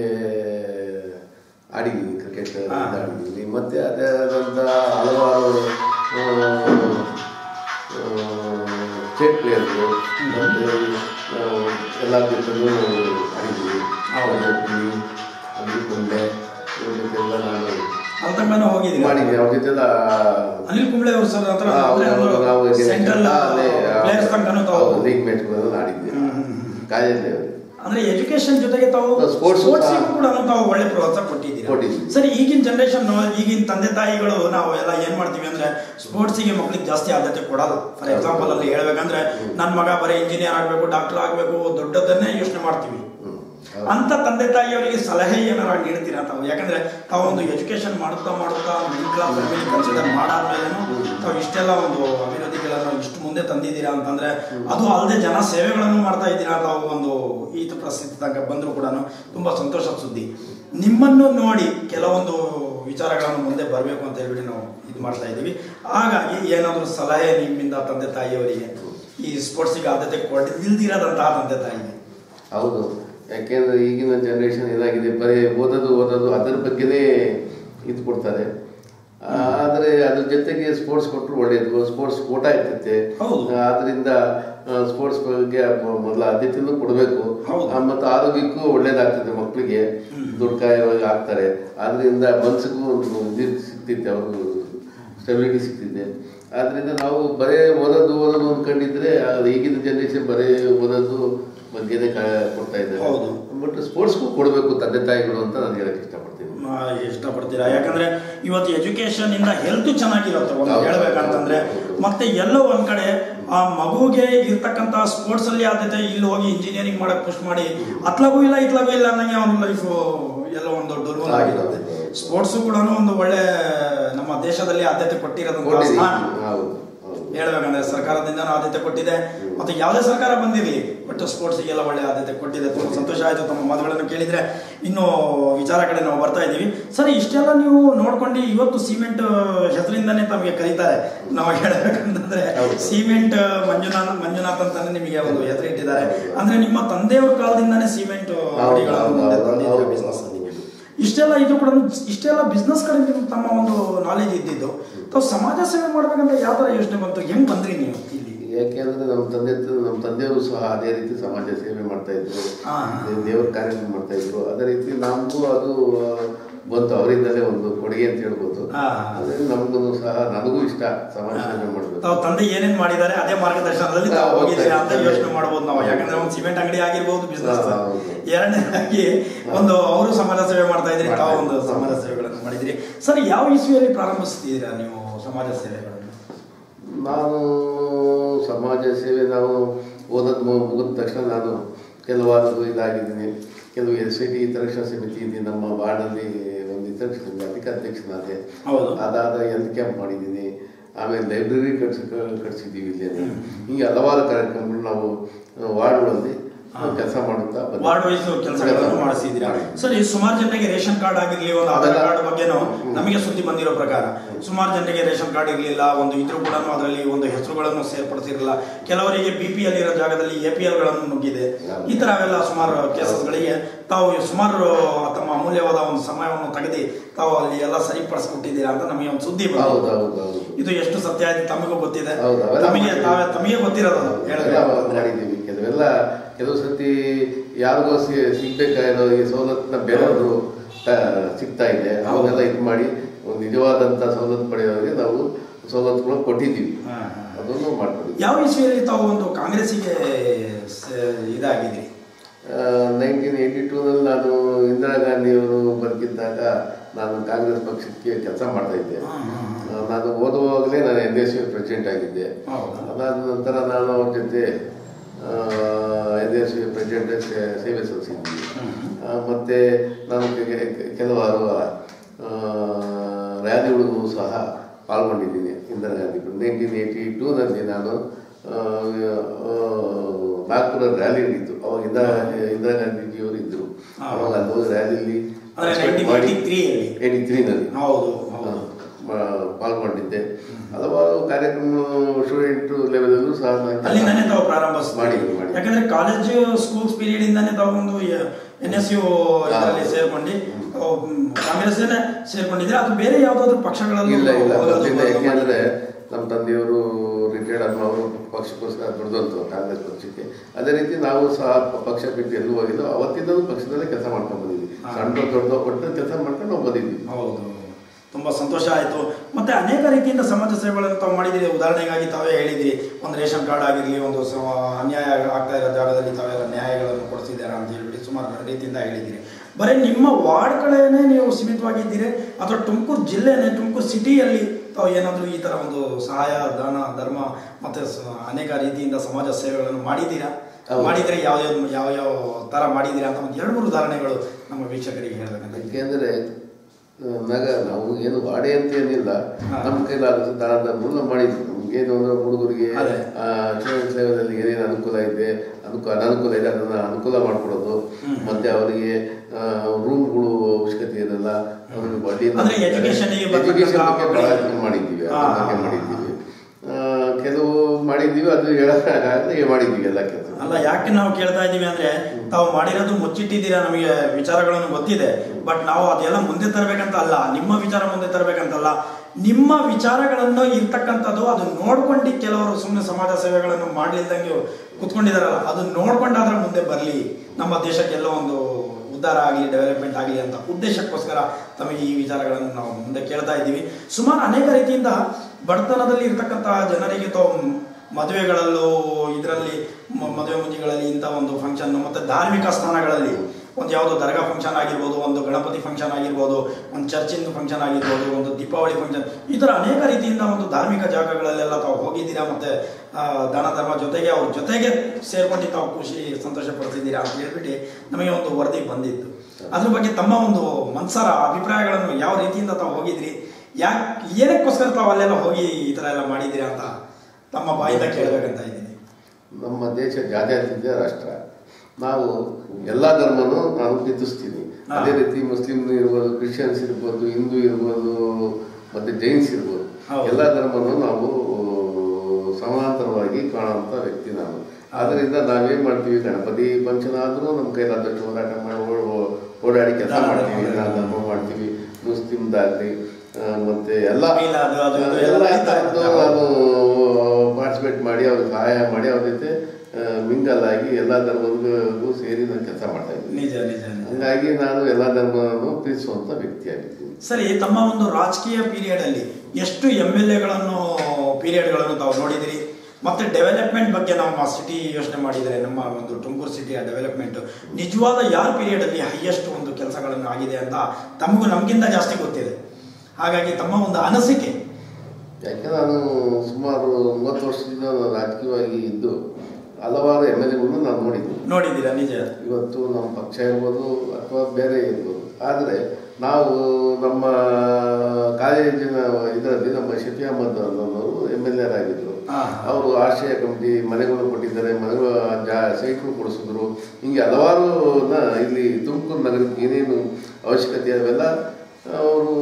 ಆಡಿದ್ದೀನಿ ಕ್ರಿಕೆಟ್ ಹಾ. ಆಡಿದ್ದೀನಿ ಮತ್ತೆ ಅದೇ ಆದಂಥ ಹಲವಾರು ಸ್ಟೇಟ್ ಪ್ಲೇಯರ್ಗಳು ಮತ್ತು ಎಲ್ಲ ಜೊತೆಗೂ ಆಡಿದ್ದೀನಿ ಆಡಿದ್ದೀನಿ ಅಲ್ಲಿಕೊಂಡೆ ಇವ್ರ ಜೊತೆಲ್ಲ ನಾನು ಅಲ್ಲಿ ತನಕನೂ ಹೋಗಿದ್ದೀರಾ ಮಾಡಿದ್ದೀನಿ ಅವ್ರ ಜೊತೆಲ್ಲ ಅನಿಲ್ ಕುಂಬ್ಳೆ ಅವ್ರ ಸರ್ ಹತ್ರ ಹಾ, ಹೌದು, ಹೌದು, ನಾವು ಸೆಂಟ್ರಲ್ ಅಲ್ಲೇ, ಪ್ಲೇಯರ್ಸ್ ತನಕನೂ ತಾವು ಹೌದು, ಲೀಗ್ ಮ್ಯಾಚ್ಗಳನ್ನು ಆಡಿದ್ವಿ ಹ್ಮ್, ಹ್ಮ್, ಹ್ಮ್. ಕಾಲೇಜಲ್ಲಿ ಅಂದ್ರೆ ಎಜುಕೇಶನ್ ಜೊತೆಗೆ ತಾವು Sports ಸ್ಪೋರ್ಟ್ಸ್ ಸಹ- ಕೂಡ ತಾವು ಒಳ್ಳೆ ಪ್ರೋತ್ಸಾಹ ಕೊಟ್ಟಿದ್ದೀರಾ ಕೊಟ್ಟಿದ್ದೀವಿ. ಸರಿ ಈಗಿನ ಜನರೇಷನ್ ಈಗಿನ ತಂದೆ ತಾಯಿಗಳು ನಾವು ಎಲ್ಲ ಏನ್ ಮಾಡ್ತೀವಿ ಅಂದ್ರೆ ಸ್ಪೋರ್ಟ್ಸಿಗೆ ಮಕ್ಳಿಗೆ ಜಾಸ್ತಿ ಆದ್ಯತೆ ಕೊಡಲ್ಲ ಫಾರ್ ಎಕ್ಸಾಂಪಲ್ ಅಲ್ಲಿ ಹೇಳ್ಬೇಕಂದ್ರೆ ನನ್ನ ಮಗ ಬರೀ ಇಂಜಿನಿಯರ್ ಆಗ್ಬೇಕು ಡಾಕ್ಟರ್ ಆಗ್ಬೇಕು ದೊಡ್ಡದನ್ನೇ ಯೋಚನೆ ಮಾಡ್ತೀವಿ ಹ್ಮ್. ಅಂತ ತಂದೆ ತಾಯಿಯವರಿಗೆ ಸಲಹೆ ಏನಾರ ನೀಡ್ತೀರಾ ತಾವು ಯಾಕಂದ್ರೆ ತಾವು ಒಂದು ಎಜುಕೇಶನ್ ಮಾಡುತ್ತಾ ಮಾಡುತ್ತಾ ಮಿಡಲ್ ಕ್ಲಾಸ್ ಫ್ಯಾಮಿಲಿ ಕನ್ಸಿಡರ್ ಮಾಡಾದ್ಮೇಲೆ ತಾವು ಇಷ್ಟೆಲ್ಲ ಒಂದು ಅಭಿವೃದ್ಧಿಗಳನ್ನು ಇಷ್ಟು ಮುಂದೆ ತಂದಿದ್ದೀರಾ ಅಂತಂದ್ರೆ ಅದು ಅಲ್ಲದೆ ಜನ ಸೇವೆಗಳನ್ನು ಮಾಡ್ತಾ ಇದ್ದೀರಾ ತಾವು ಒಂದು ಈತ ಪ್ರಸ್ಥಿತಿ ತನಕ ಬಂದರೂ ಕೂಡ ತುಂಬಾ ಸಂತೋಷದ ಸುದ್ದಿ ನಿಮ್ಮನ್ನು ನೋಡಿ ಕೆಲವೊಂದು ವಿಚಾರಗಳನ್ನು ಮುಂದೆ ಬರಬೇಕು ಅಂತ ಹೇಳ್ಬಿಟ್ಟು ನಾವು ಇದು ಮಾಡ್ತಾ ಇದ್ದೀವಿ ಹಾಗಾಗಿ ಏನಾದರೂ ಸಲಹೆ ನಿಮ್ಮಿಂದ ತಂದೆ ತಾಯಿಯವರಿಗೆ ಈ ಸ್ಪೋರ್ಟ್ಸಿಗೆ ಆದ್ಯತೆ ಕೊಟ್ಟಿಲ್ದಿರದಂತಹ ತಂದೆ ತಾಯಿಗೆ ಹೌದು ಯಾಕೆಂದ್ರೆ ಈಗಿನ ಜನರೇಷನ್ ಏನಾಗಿದೆ ಬರೀ ಓದೋದು ಓದೋದು ಅದರ ಬಗ್ಗೆನೇ ಇದು ಕೊಡ್ತಾರೆ ಆದರೆ ಅದ್ರ ಜೊತೆಗೆ ಸ್ಪೋರ್ಟ್ಸ್ ಕೊಟ್ಟರು ಒಳ್ಳೆಯದು ಸ್ಪೋರ್ಟ್ಸ್ ಕೋಟ ಇರ್ತೈತೆ ಹೌದು. ಆದ್ರಿಂದ ಸ್ಪೋರ್ಟ್ಸ್ ಬಗ್ಗೆ ಮ- ಮೊದಲ ಆದ್ಯತೆನೂ ಕೊಡಬೇಕು ಹೌದು. ಮತ್ತು ಆರೋಗ್ಯಕ್ಕೂ ಒಳ್ಳೇದಾಗ್ತದೆ ಮಕ್ಕಳಿಗೆ ದುಡ್ಕಾಯವಾಗಿ ಆಗ್ತಾರೆ ಆದ್ರಿಂದ ಮನಸ್ಸಿಗೂ ಒಂದು ಇದು ಸಿಗ್ತೈತೆ ಅವರು ಸ್ಟೆಬಿಲಿಟಿ ಸಿಗ್ತಿದೆ ಆದ್ರಿಂದ ನಾವು ಬರೇ ಓದೋದು ಓದೋದು ಅಂದ್ಕೊಂಡಿದ್ರೆ ಅದು ಈಗಿನ ಜನರೇಷನ್ ಬರೇ ಓದೋದು ಬಗ್ಗೆನೇ ಕ- ಕೊಡ್ತಾ ಇದ್ದಾರೆ ಹೌದು. ಬಟ್ ಸ್ಪೋರ್ಟ್ಸ್ಗೂ ಕೊಡಬೇಕು ತಂದೆ ತಾಯಿಗಳು ಅಂತ ನಾನು ಹೇಳಕ್ ಇಷ್ಟಪಡ್ತೀನಿ ಆ, ಇಷ್ಟಪಡ್ತೀರಾ ಯಾಕಂದ್ರೆ ಇವತ್ತು ಎಜುಕೇಶನ್ ಇಂದ ಹೆಲ್ತ್ ಚೆನ್ನಾಗಿರುತ್ತೆ ಒಂದು ಹೌದು. ಹೇಳ್ಬೇಕಂತಂದ್ರೆ ಮತ್ತೆ ಎಲ್ಲೋ ಒಂದ್ ಕಡೆ ಆ ಮಗುಗೆ ಇರ್ತಕ್ಕಂತ ಸ್ಪೋರ್ಟ್ಸ್ ಅಲ್ಲಿ ಆದ್ಯತೆ ಇಲ್ಲಿ ಹೋಗಿ ಇಂಜಿನಿಯರಿಂಗ್ ಮಾಡಕ್ ಪುಷ್ ಮಾಡಿ ಅತ್ಲಾಗೂ ಇಲ್ಲ ಇತ್ಲಾಗೂ ಇಲ್ಲ ಅನ್ನಂಗೆ ಅವ್ನ ಲೈಫ್ ಎಲ್ಲ ಒಂದು ಡೊಲ್ವಲ್ ಆಗಿರುತ್ತೆ ಸ್ಪೋರ್ಟ್ಸ್ ಕೂಡ ಒಂದು ಒಳ್ಳೆ ನಮ್ಮ ದೇಶದಲ್ಲಿ ಆದ್ಯತೆ ಕೊಟ್ಟಿರೋದಂತ ಕೊಟ್ಟಿದ್ದೀವಿ. ಸ್ಥಾನ ಹೌದು ಹೌದು ಹೇಳ್ಬೇಕಂದ್ರೆ ಸರ್ಕಾರದಿಂದ ಆದ್ಯತೆ ಕೊಟ್ಟಿದೆ ಮತ್ತೆ ಯಾವುದೇ ಸರ್ಕಾರ ಬಂದಿರಲಿ ಬಟ್ ಸ್ಪೋರ್ಟ್ಸ್ಗೆಲ್ಲ ಒಳ್ಳೆ ಆದ್ಯತೆ ಕೊಟ್ಟಿದೆ ತುಂಬ ಸಂತೋಷ ಆಯಿತು ತಮ್ಮ ಮಾತುಗಳನ್ನು ಕೇಳಿದ್ರೆ ಇನ್ನು ವಿಚಾರ ಕಡೆ ನಾವು ಬರ್ತಾ ಇದ್ದೀವಿ ಸರಿ ಇಷ್ಟೆಲ್ಲ ನೀವು ನೋಡ್ಕೊಂಡು ಇವತ್ತು ಸಿಮೆಂಟ್ ಹೆಸರಿಂದಾನೇ ತಮಗೆ ಕರೀತಾರೆ ನಾವು ಹೇಳ್ಬೇಕಂತಂದ್ರೆ ಹೌದು. ಸಿಮೆಂಟ್ ಮಂಜುನಾಥ್ ಮಂಜುನಾಥ್ ಅಂತಾನೆ ನಿಮಗೆ ಒಂದು ಹೆಸರು ಇಟ್ಟಿದ್ದಾರೆ ಅಂದ್ರೆ ನಿಮ್ಮ ತಂದೆಯವರ ಕಾಲದಿಂದಾನೇ ಸಿಮೆಂಟ್ ಅಂಗಡಿಗಳನ್ನು ಹೌದು, ಮುಂದೆ ಹೌದು, ತಂದಿದ್ದೀರಾ ಹೌದು. business ಅಲ್ಲಿ. ಇಷ್ಟೆಲ್ಲ ಇದು ಕೂಡ ಇಷ್ಟೆಲ್ಲ ಬಿಸ್ನೆಸ್ ಕಡೆ ನಿಮ್ಗೆ ತಮ್ಮ ಒಂದು ನಾಲೆಜ್ ಇದ್ದಿದ್ದು ತಾವು ಸಮಾಜ ಸೇವೆ ಮಾಡ್ಬೇಕಂತ ಯಾವ ತರ ಯೋಚನೆ ಬಂತು ಹೆಂಗ್ ಬಂದ್ರಿ ನೀವು ಇಲ್ಲಿ ಯಾಕೆಂದ್ರೆ ನಮ್ಮ ತಂದೆ ನಮ್ಮ ತಂದೆಯವರು ಸಹ ಅದೇ ರೀತಿ ಸಮಾಜ ಸೇವೆ ಮಾಡ್ತಾ ಇದ್ರು ಹಾ. ದೇ- ದೇವ್ರ ಕಾರ್ಯ ಮಾಡ್ತಾ ಇದ್ರು ಅದೇ ರೀತಿ ನಮಗೂ ಅದು ಆ, ಬಂತು ಅವರಿಂದಲೇ ಒಂದು ಕೊಡುಗೆ ಅಂತ ಹೇಳ್ಬೋದು ಹಾ. ಅದೇ ನಮಗೂ ಸಹ ನನಗೂ ಇಷ್ಟ ಸಮಾಜ ಸೇವೆ ಮಾಡಬೇಕು ತಾವು ತಂದೆ ಏನೇನ್ ಮಾಡಿದ್ದಾರೆ ಅದೇ ಮಾರ್ಗದರ್ಶನದಲ್ಲಿ ತಾವು ಹಾ, ಹೋಗಿದ್ದೀರಾ ಅಂತ ಹೋಗ್ತಾ ಯೋಚನೆ ಮಾಡ್ಬೋದು ನಾವು ಯಾಕಂದ್ರೆ ಒಂದು ಸಿಮೆಂಟ್ ಅಂಗಡಿ ಆಗಿರ್ಬೋದು ಬಿಸ್ನೆಸ್ ಹಾ, ಹೌದು. ಎರಡನೇದಾಗಿ ಒಂದು ಅವರು ಸಮಾಜ ಸೇವೆ ಮಾಡ್ತಾ ಇದ್ರಿ ತಾವು ಒಂದು ಸಮಾಜ ಸೇವೆಗಳನ್ನು ಮಾಡಿದ್ರಿ ಸರ್ ಯಾವ ಇಸ್ವಿಯಲ್ಲಿ ಪ್ರಾರಂಭಿಸ್ತಿದ್ದೀರಾ ನೀವು ಸಮಾಜ ಸೇವೆಗಳನ್ನು ನಾನು ಸಮಾಜ ಸೇವೆ ನಾವು ಓದೋದು ಮು- ಮುಗಿದ ತಕ್ಷಣ ನಾನು ಕೆಲವಾರು ಇದಾಗಿದ್ದೀನಿ ಕೆಲವು ಎಸ್ ಐ ಟಿ ಹಿತರಕ್ಷಣಾ ಸಮಿತಿ ಇದೆ ನಮ್ಮ ವಾರ್ಡಲ್ಲಿ ಒಂದು ಹಿತರಕ್ಷಣಾ ಸಮಿತಿ ಅದಕ್ಕೆ ಅಧ್ಯಕ್ಷನಾದೆ ಹೌದು. ಅದಾದ ಹೆಲ್ತ್ ಕ್ಯಾಂಪ್ ಮಾಡಿದ್ದೀನಿ ಆಮೇಲೆ ಲೈಬ್ರರಿ ಕಟ್ಸಿ ಕಟ್ಸಿದ್ದೀವಿ ಇಲ್ಲಿ ಹೀಗೆ ಹಲವಾರು ಕಾರ್ಯಕ್ರಮಗಳು ನಾವು ವಾರ್ಡ್ಗಳಲ್ಲಿ ಕೆಲಸ ಮಾಡುತ್ತಾ ಬಂದಿದ್ದೀವಿ. ವಾರ್ಡ್ ವೈಸ್ ಕೆಲಸಗಳನ್ನು ಮಾಡಿಸಿದ್ದೀರಾ ಸರಿ ಸುಮಾರು ಜನರಿಗೆ ರೇಷನ್ ಕಾರ್ಡ್ ಆಗಿರ್ಲಿ ಒಂದು ಆಧಾರ್ ಕಾರ್ಡ್ ಬಗ್ಗೆನೂ ನಮಗೆ ಸುದ್ದಿ ಬಂದಿರೋ ಪ್ರಕಾರ ಸುಮಾರು ಜನರಿಗೆ ರೇಷನ್ ಕಾರ್ಡ್ ಇರಲಿಲ್ಲ ಒಂದು ಇದ್ರು ಕೂಡ ಅದರಲ್ಲಿ ಒಂದು ಹೆಸರುಗಳನ್ನು ಸೇರ್ಪಡಿಸಿರಲಿಲ್ಲ ಕೆಲವರಿಗೆ ಬಿ ಪಿ ಎಲ್ ಇರೋ ಜಾಗದಲ್ಲಿ ಎ ಪಿ ಎಲ್ ಗಳನ್ನು ನುಗ್ಗಿದೆ ಈ ತರವೆಲ್ಲ ಸುಮಾರು ಕೇಸಸ್ಗಳಿಗೆ ತಾವು ಸುಮಾರು ತಮ್ಮ ಅಮೂಲ್ಯವಾದ ಒಂದು ಸಮಯವನ್ನು ತೆಗೆದು ತಾವು ಅಲ್ಲಿ ಎಲ್ಲ ಸರಿಪಡಿಸ್ಕೊಟ್ಟಿದ್ದೀರಾ ಅಂತ ನಮಗೆ ಒಂದು ಸುದ್ದಿ ಹೌದು ಬಂದಿದೆ ಹೌದು ಹೌದು ಇದು ಎಷ್ಟು ಸತ್ಯ ಆಯ್ತು ತಮಗೂ ಗೊತ್ತಿದೆ ಹೌದು, ಅವೆಲ್ಲ ತಮಗೆ ಮಾಡಿದ್ದೀವಿ. ತಾವೇ ತಮಗೆ ಗೊತ್ತಿರೋದು ಅವೆಲ್ಲ ಹೇಳಬೇಕು ಮಾಡಿದ್ದೀವಿ ಕೆಲವೆಲ್ಲ ಕೆಲವು ಸತಿ ಯಾರಿಗೋ ಸಿ ಸಿಗ್ಬೇಕಾಗಿರೋ ಈ ಸವಲತ್ತನ್ನ ಬೇರೆಯವರು ಸಿಗ್ತಾ ಇದೆ ಅವನ್ನೆಲ್ಲ ಇದು ಮಾಡಿ ಒಂದು ನಿಜವಾದಂಥ ಸವಲತ್ತು ಪಡೆಯೋರಿಗೆ ನಾವು ಸವಲತ್ತುಗಳು ಕೊಟ್ಟಿದ್ದೀವಿ ಹಾ, ಹಾ. ಅದನ್ನು ಮಾಡ್ಕೊಂಡಿದ್ದೀವಿ ಯಾವ ಇಸ್ವಿಯಲ್ಲಿ ತಾವು ಒಂದು ಕಾಂಗ್ರೆಸ್ಸಿಗೆ ಸ- ಇದಾಗಿದ್ದೀರಿ ನೈನ್ಟೀನ್ ಏಯ್ಟಿ ಟೂನಲ್ಲಿ ನಾನು ಇಂದಿರಾ ಗಾಂಧಿಯವರು ಬದುಕಿದ್ದಾಗ ನಾನು ಕಾಂಗ್ರೆಸ್ ಪಕ್ಷಕ್ಕೆ ಕೆಲಸ ಮಾಡ್ತಾ ಇದ್ದೆ ಹಾ, ಹಾ, ಹಾ. ಆ, ನಾನು ಓದುವಾಗಲೇ ನಾನು ಎನ್ ಎಸ್ ಯು ಪ್ರೆಸಿಡೆಂಟ್ ಆಗಿದ್ದೆ ಹೌದಾ? ಅದಾದ ನಂತರ ನಾನು ಅವ್ರ ಜೊತೆ ಎನ್ ಎಸ್ ಯು ಪ್ರೆಸಿಡೆಂಟ್ ಸೇವೆ ಸಲ್ಲಿಸಿದ್ವಿ ಆ, ಮತ್ತೆ ನಾನು ಕೆ- ಕೆ- ಕೆಲವಾರು ಆ, ರ್ಯಾಲಿಗಳಿಗೂ ಸಹ ಪಾಲ್ಗೊಂಡಿದ್ದೀನಿ ಇಂದಿರಾ ಗಾಂಧಿ ನೈನ್ಟೀನ್ ಏಯ್ಟಿ ಟೂನಲ್ಲಿ ನಾನು ಆ, ಆ, ನಾಗ್ಪುರ ರ್ಯಾಲಿ ನಡೀತು ಅವಾಗ ಇಂದಿರಾ ಇಂದಿರಾ ಗಾಂಧೀಜಿಯವರು ಇದ್ದರು ಹಾ. ಅವಾಗ ಅಲ್ಲಿ ರ್ಯಾಲಿಯಲ್ಲಿ ಅಂದ್ರೆ 1983 ಯಲ್ಲಿ. ಏಯ್ಟಿ ತ್ರೀನಲ್ಲಿ ಹೌದು ಹೌದು ಮ- ಪಾಲ್ಗೊಂಡಿದ್ದೆ ಹಲವಾರು ಕಾರ್ಯಕ್ರಮ ಸ್ಟೂಡೆಂಟ್ ಲೆವೆಲಲ್ಲೂ ಸಹ ನಾನು ಅಲ್ಲಿಂದಾನೇ ತಾವು ಪ್ರಾರಂಭ ಮಾಡಿದ್ವಿ, ಮಾಡಿದ್ವಿ. ಯಾಕಂದ್ರೆ ಕಾಲೇಜು ಸ್ಕೂಲ್ಸ್ ಪೀರಿಯಡ್ ಇಂದಾನೆ ತಾವು ಒಂದು ಎನ್ ಎಸ್ ಯು ಇದರಲ್ಲಿ ಸೇರ್ಕೊಂಡು ತಾವು, ಮ್, ಕಾಂಗ್ರೆಸ್ಸೇನೆ ಸೇರ್ಕೊಂಡಿದ್ರೆ ಅದು ಬೇರೆ ಯಾವ್ದಾದ್ರು ಪಕ್ಷಗಳಲ್ಲಿ ಇಲ್ಲ ಇಲ್ಲ ಹೋಗೋದು ಮೊದಲಿಂದ ಬರೋದು ಯಾಕೆಂದ್ರೆ ನಮ್ಮ ತಂದೆಯವರು ರಿಟೈರ್ಡ್ ಆದ್ಮೇಲೆ ಅವರು ಪಕ್ಷಕ್ಕೋಸ್ಕರ ದುಡ್ದಂತು ಕಾಂಗ್ರೆಸ್ ಪಕ್ಷಕ್ಕೆ ಅದೇ ರೀತಿ ನಾವು ಸಹ ಪ- ಪಕ್ಷ ಬಿಟ್ಟು ಎಲ್ಲೂ ಹೋಗಿದ್ದು ಅವತ್ತಿಂದಲೂ ಪಕ್ಷದಲ್ಲೇ ಕೆಲಸ ಮಾಡ್ಕೊಂಡು ಬಂದಿದ್ವಿ ಹಾ. ಸಣ್ಣ ದೊಡ್ಡ ಕೊಟ್ಟು ಕೆಲಸ ಮಾಡ್ಕೊಂಡು ನಾವು ಬಂದಿದ್ವಿ ಹೌದು ತುಂಬ ಸಂತೋಷ ಆಯಿತು ಮತ್ತು ಅನೇಕ ರೀತಿಯಿಂದ ಸಮಾಜ ಸೇವೆಗಳನ್ನು ತಾವು ಮಾಡಿದ್ದೀರಿ ಉದಾಹರಣೆಗಾಗಿ ತಾವೇ ಹೇಳಿದಿರಿ ಒಂದು ರೇಷನ್ ಕಾರ್ಡ್ ಆಗಿರಲಿ ಒಂದು ಸ- ಅನ್ಯಾಯ ಆಗ್ತಾ ಇರೋ ಜಾಗದಲ್ಲಿ ತಾವೆಲ್ಲ ನ್ಯಾಯಗಳನ್ನು ಕೊಡಿಸಿದ್ದೀರಾ ಅಂತ ಹೇಳ್ಬಿಟ್ಟು ಸುಮಾರು ರೀತಿಯಿಂದ ಹೇಳಿದ್ದೀರಿ ಬರೀ ನಿಮ್ಮ ವಾರ್ಡ್ ಕಡೆನೇ ನೀವು ಸೀಮಿತವಾಗಿದ್ದೀರಿ ಅಥವಾ ತುಮಕೂರು ಜಿಲ್ಲೆನೇ ತುಮಕೂರು ಸಿಟಿಯಲ್ಲಿ ತಾವು ಏನಾದರೂ ಈ ಥರ ಒಂದು ಸಹಾಯ ದಾನ ಧರ್ಮ ಮತ್ತು ಸ- ಅನೇಕ ರೀತಿಯಿಂದ ಸಮಾಜ ಸೇವೆಗಳನ್ನು ಮಾಡಿದ್ದೀರಾ ಹೌದು. ಮಾಡಿದರೆ ಯಾವ ಯಾವ ಯಾವ ಯಾವ ಥರ ಮಾಡಿದ್ದೀರಾ ಅಂತ ಒಂದು ಎರಡು ಮೂರು ಉದಾಹರಣೆಗಳು ನಮ್ಮ ವೀಕ್ಷಕರಿಗೆ ಹೇಳಬೇಕಂತ ಯಾಕೆಂದ್ರೆ ಆ, ನಗ ನಾವು ಏನು ವಾಡೆ ಅಂತ ಏನಿಲ್ಲ ಹಾ. ನಮ್ಮ ಕೈಲಾದ ದಾನ ಧರ್ಮವನ್ನು ಮಾಡಿದ್ವಿ ನಮ್ಗೆ ಏನು ಅಂದ್ರೆ ಹುಡುಗರಿಗೆ ಅದೇ. ಚಿಲ್ಡ್ರನ್ಸ್ ಲೆವೆಲಲ್ಲಿ ಏನೇನು ಅನುಕೂಲ ಇದೆ ಅನುಕೂಲ ಅನನುಕೂಲ ಇದೆ ಅದನ್ನ ಅನುಕೂಲ ಮಾಡಿಕೊಡೋದು ಹ್ಮ್. ಮತ್ತೆ ಅವರಿಗೆ ರೂಮ್ಗಳು ಅವಶ್ಯಕತೆ ಇರಲ್ಲ ಅವ್ರಿಗೆ ಬಡ್ಡಿ ಅಂದ್ರೆ education ಗೆ ಬರ್ತಕ್ಕಂಥ ಎಜುಕೇಶನ್ ಬಗ್ಗೆ ಬಹಳ ಮಕ್ಕಳಿಗೆ- ಇದು ಮಾಡಿದ್ದೀವಿ ಹಾ, ಅದನ್ನ ಹಾ, ಹಾ. ಮಾಡಿದ್ದೀವಿ ಆ, ಕೆಲವು ಮಾಡಿದ್ದೀವಿ ಅದು ಹೇಳಕ್ಕಾಗಲ್ಲ ಮಾಡಿದ್ದೀವಿ ಎಲ್ಲ ಕೆಲಸ ಅಲ್ಲ ಯಾಕೆ ನಾವು ಕೇಳ್ತಾ ಇದ್ದೀವಿ ಅಂದ್ರೆ ತಾವು ಮಾಡಿರೋದು ಮುಚ್ಚಿಟ್ಟಿದ್ದೀರಾ ನಮಗೆ ವಿಚಾರಗಳನ್ನು ಗೊತ್ತಿದೆ ಬಟ್ ನಾವು ಅದೆಲ್ಲ ಮುಂದೆ ತರಬೇಕಂತ ಅಲ್ಲ ನಿಮ್ಮ ವಿಚಾರ ಮುಂದೆ ತರಬೇಕಂತಲ್ಲ ನಿಮ್ಮ ವಿಚಾರಗಳನ್ನು ಇರ್ತಕ್ಕಂಥದ್ದು ಅದು ನೋಡ್ಕೊಂಡು ಕೆಲವರು ಸುಮ್ಮನೆ ಸಮಾಜ ಸೇವೆಗಳನ್ನು ಮಾಡಲಿದ್ದಂಗೆ ಕುತ್ಕೊಂಡಿದಾರಲ್ಲ ಅದು ನೋಡ್ಕೊಂಡಾದ್ರೆ ಮುಂದೆ ಬರಲಿ ನಮ್ಮ ದೇಶಕ್ಕೆಲ್ಲ ಒಂದು ಉದ್ಧಾರ ಆಗಲಿ ಡೆವಲಪ್ಮೆಂಟ್ ಆಗಲಿ ಅಂತ ಉದ್ದೇಶಕ್ಕೋಸ್ಕರ ತಮಗೆ ಈ ವಿಚಾರಗಳನ್ನು ನಾವು ಮುಂದೆ ಕೇಳ್ತಾ ಇದ್ದೀವಿ ಸುಮಾರು ಅನೇಕ ರೀತಿಯಿಂದ ಬಡತನದಲ್ಲಿ ಇರ್ತಕ್ಕಂತಹ ಜನರಿಗೆ ತಾವು ಮದುವೆಗಳಲ್ಲೂ ಇದರಲ್ಲಿ ಮದುವೆ ಮುಂಜಿಗಳಲ್ಲಿ ಇಂಥ ಒಂದು ಫಂಕ್ಷನ್ ಮತ್ತು ಧಾರ್ಮಿಕ ಸ್ಥಾನಗಳಲ್ಲಿ ಒಂದು ಯಾವುದೋ ದರ್ಗಾ ಫಂಕ್ಷನ್ ಆಗಿರ್ಬೋದು ಒಂದು ಗಣಪತಿ ಫಂಕ್ಷನ್ ಆಗಿರ್ಬೋದು ಒಂದು ಚರ್ಚಿನ ಫಂಕ್ಷನ್ ಆಗಿರ್ಬೋದು ಒಂದು ದೀಪಾವಳಿ ಫಂಕ್ಷನ್ ಈ ಥರ ಅನೇಕ ರೀತಿಯಿಂದ ಒಂದು ಧಾರ್ಮಿಕ ಜಾಗಗಳಲ್ಲೆಲ್ಲ ತಾವು ಹೋಗಿದ್ದೀರಾ ಮತ್ತು ದಾನ ಧರ್ಮ ಜೊತೆಗೆ ಅವ್ರ ಜೊತೆಗೆ ಸೇರ್ಕೊಂಡು ತಾವು ಖುಷಿ ಸಂತೋಷ ಪಡ್ತಿದ್ದೀರಾ ಅಂತ ಹೇಳ್ಬಿಟ್ಟು ನಮಗೆ ಒಂದು ವರದಿ ಬಂದಿತ್ತು ಅದ್ರ ಬಗ್ಗೆ ತಮ್ಮ ಒಂದು ಮನ್ಸರ ಅಭಿಪ್ರಾಯಗಳನ್ನು ಯಾವ ರೀತಿಯಿಂದ ತಾವು ಹೋಗಿದ್ರಿ ಯಾಕೆ ಏನಕ್ಕೋಸ್ಕರ ತಾವು ಅಲ್ಲೆಲ್ಲ ಹೋಗಿ ಈ ಥರ ಎಲ್ಲ ಮಾಡಿದ್ದೀರಾ ಅಂತ ತಮ್ಮ ಬಾಯಿಂದ ಕೇಳಬೇಕಂತ ಇದ್ದೀನಿ ನಮ್ಮ ದೇಶ ಜಾತ್ಯತೀತ ರಾಷ್ಟ್ರ ನಾವು ಎಲ್ಲ ಧರ್ಮನೂ ನಾನು ಪ್ರೀತಿಸ್ತೀನಿ ಹಾ. ಅದೇ ರೀತಿ ಮುಸ್ಲಿಂ ಇರ್ಬೋದು ಕ್ರಿಶ್ಚಿಯನ್ಸ್ ಇರ್ಬೋದು ಹಿಂದೂ ಇರ್ಬೋದು ಮತ್ತೆ ಜೈನ್ಸ್ ಇರ್ಬೋದು ಹೌದು. ಎಲ್ಲ ಧರ್ಮನೂ ನಾವು ಸಮಾಂತರವಾಗಿ ಕಾಣುವಂಥ ವ್ಯಕ್ತಿ ನಾನು ಆದ್ದರಿಂದ ನಾವೇನ್ ಮಾಡ್ತೀವಿ ಗಣಪತಿ ಫಂಕ್ಷನ್ ಆದ್ರೂ ನಮ್ಮ ಕೈಲಾದಷ್ಟು ಹೋರಾಟ ಮಾಡಿ ಓ- ಓ- ಓಡಾಡಿ ಕೆಲಸ ದಾನ ಧರ್ಮ ಮಾಡ್ತೀವಿ ಮಾಡಿ. ದಾನ ಧರ್ಮ ಮಾಡ್ತೀವಿ ಮುಸ್ಲಿಮ್ದಾಗ್ಲಿ ಆ, ಮತ್ತೆ ಎಲ್ಲ ಮೀಲಾದು ಅದು ಇದು ಎಲ್ಲ ಎಲ್ಲ ನಡೀತಾ ಥರದ್ದು ಇರುತ್ತೆ. ನಾನು ಪಾರ್ಟಿಸಿಪೇಟ್ ಮಾಡಿ ಅವ್ರಿಗೆ ಸಹಾಯ ಮಾಡಿ ಅವ್ರ ಜೊತೆ ಮಿಂಗಲ್ ಆಗಿ ಎಲ್ಲ ಧರ್ಮಗಳಿಗೂ ಸೇರಿ ನಾನು ಕೆಲಸ ಮಾಡ್ತಾ ಇದ್ದೀನಿ ನಿಜ ನಿಜ ನಿಜ ಹಂಗಾಗಿ ನಾನು ಎಲ್ಲ ಧರ್ಮವನ್ನು ಪ್ರೀತಿಸುವಂತ ವ್ಯಕ್ತಿಯಾಗಿದ್ದೀನಿ ಸರಿ ತಮ್ಮ ಒಂದು ರಾಜಕೀಯ ಪೀರಿಯಡ್ ಅಲ್ಲಿ ಎಷ್ಟು ಎಮ್ ಎಲ್ ಎಗಳನ್ನು ಪೀರಿಯಡ್ಗಳನ್ನು ತಾವು ನೋಡಿದಿರಿ ಮತ್ತೆ ಡೆವಲಪ್ಮೆಂಟ್ ಬಗ್ಗೆ ನಮ್ಮ ಸಿಟಿ ಯೋಚನೆ ಮಾಡಿದರೆ ನಮ್ಮ ಒಂದು ತುಮಕೂರು ಸಿಟಿಯ ಡೆವಲಪ್ಮೆಂಟ್ ನಿಜವಾದ ಯಾರ ಪೀರಿಯಡ್ ಅಲ್ಲಿ ಹೈಯೆಸ್ಟ್ ಒಂದು ಕೆಲಸಗಳನ್ನು ಆಗಿದೆ ಅಂತ ತಮಗೂ ನಮಗಿಂತ ಜಾಸ್ತಿ ಗೊತ್ತಿದೆ ಹಾಗಾಗಿ ತಮ್ಮ ಒಂದು ಅನಿಸಿಕೆ ಯಾಕೆ ನಾನು ಸುಮಾರು ಮೂವತ್ತು ವರ್ಷದಿಂದ ನಾನು ರಾಜಕೀಯವಾಗಿ ಇದ್ದು ಹಲವಾರು ಎಮ್ ಎಲ್ ಎಗಳನ್ನು ನಾನು ನೋಡಿದ್ದೀನಿ ನೋಡಿದ್ದೀರಾ ನಿಜ ಇವತ್ತು ನಮ್ಮ ಪಕ್ಷ ಇರ್ಬೋದು ಅಥವಾ ಬೇರೆ ಇರ್ಬೋದು ಆದರೆ ನಾವು ನಮ್ಮ ಕಾಲೇಜಿನ ಇದರಲ್ಲಿ ನಮ್ಮ ಶಫಿ ಅಹಮದ್ ಅನ್ನೋರು ಎಮ್ ಎಲ್ ಎರ್ ಆಗಿದ್ರು ಹಾ. ಅವರು ಆಶ್ರಯ ಕಮಿಟಿ ಮನೆಗಳು ಕೊಟ್ಟಿದ್ದಾರೆ ಮನೆಗಳು ಜಾ ಸೈಟ್ಗಳು ಕೊಡಿಸಿದ್ರು ಹಿಂಗೆ ಹಲವಾರು ಇಲ್ಲಿ ತುಮಕೂರು ನಗರಕ್ಕೆ ಏನೇನು ಅವಶ್ಯಕತೆ ಅವೆಲ್ಲ ಅವರು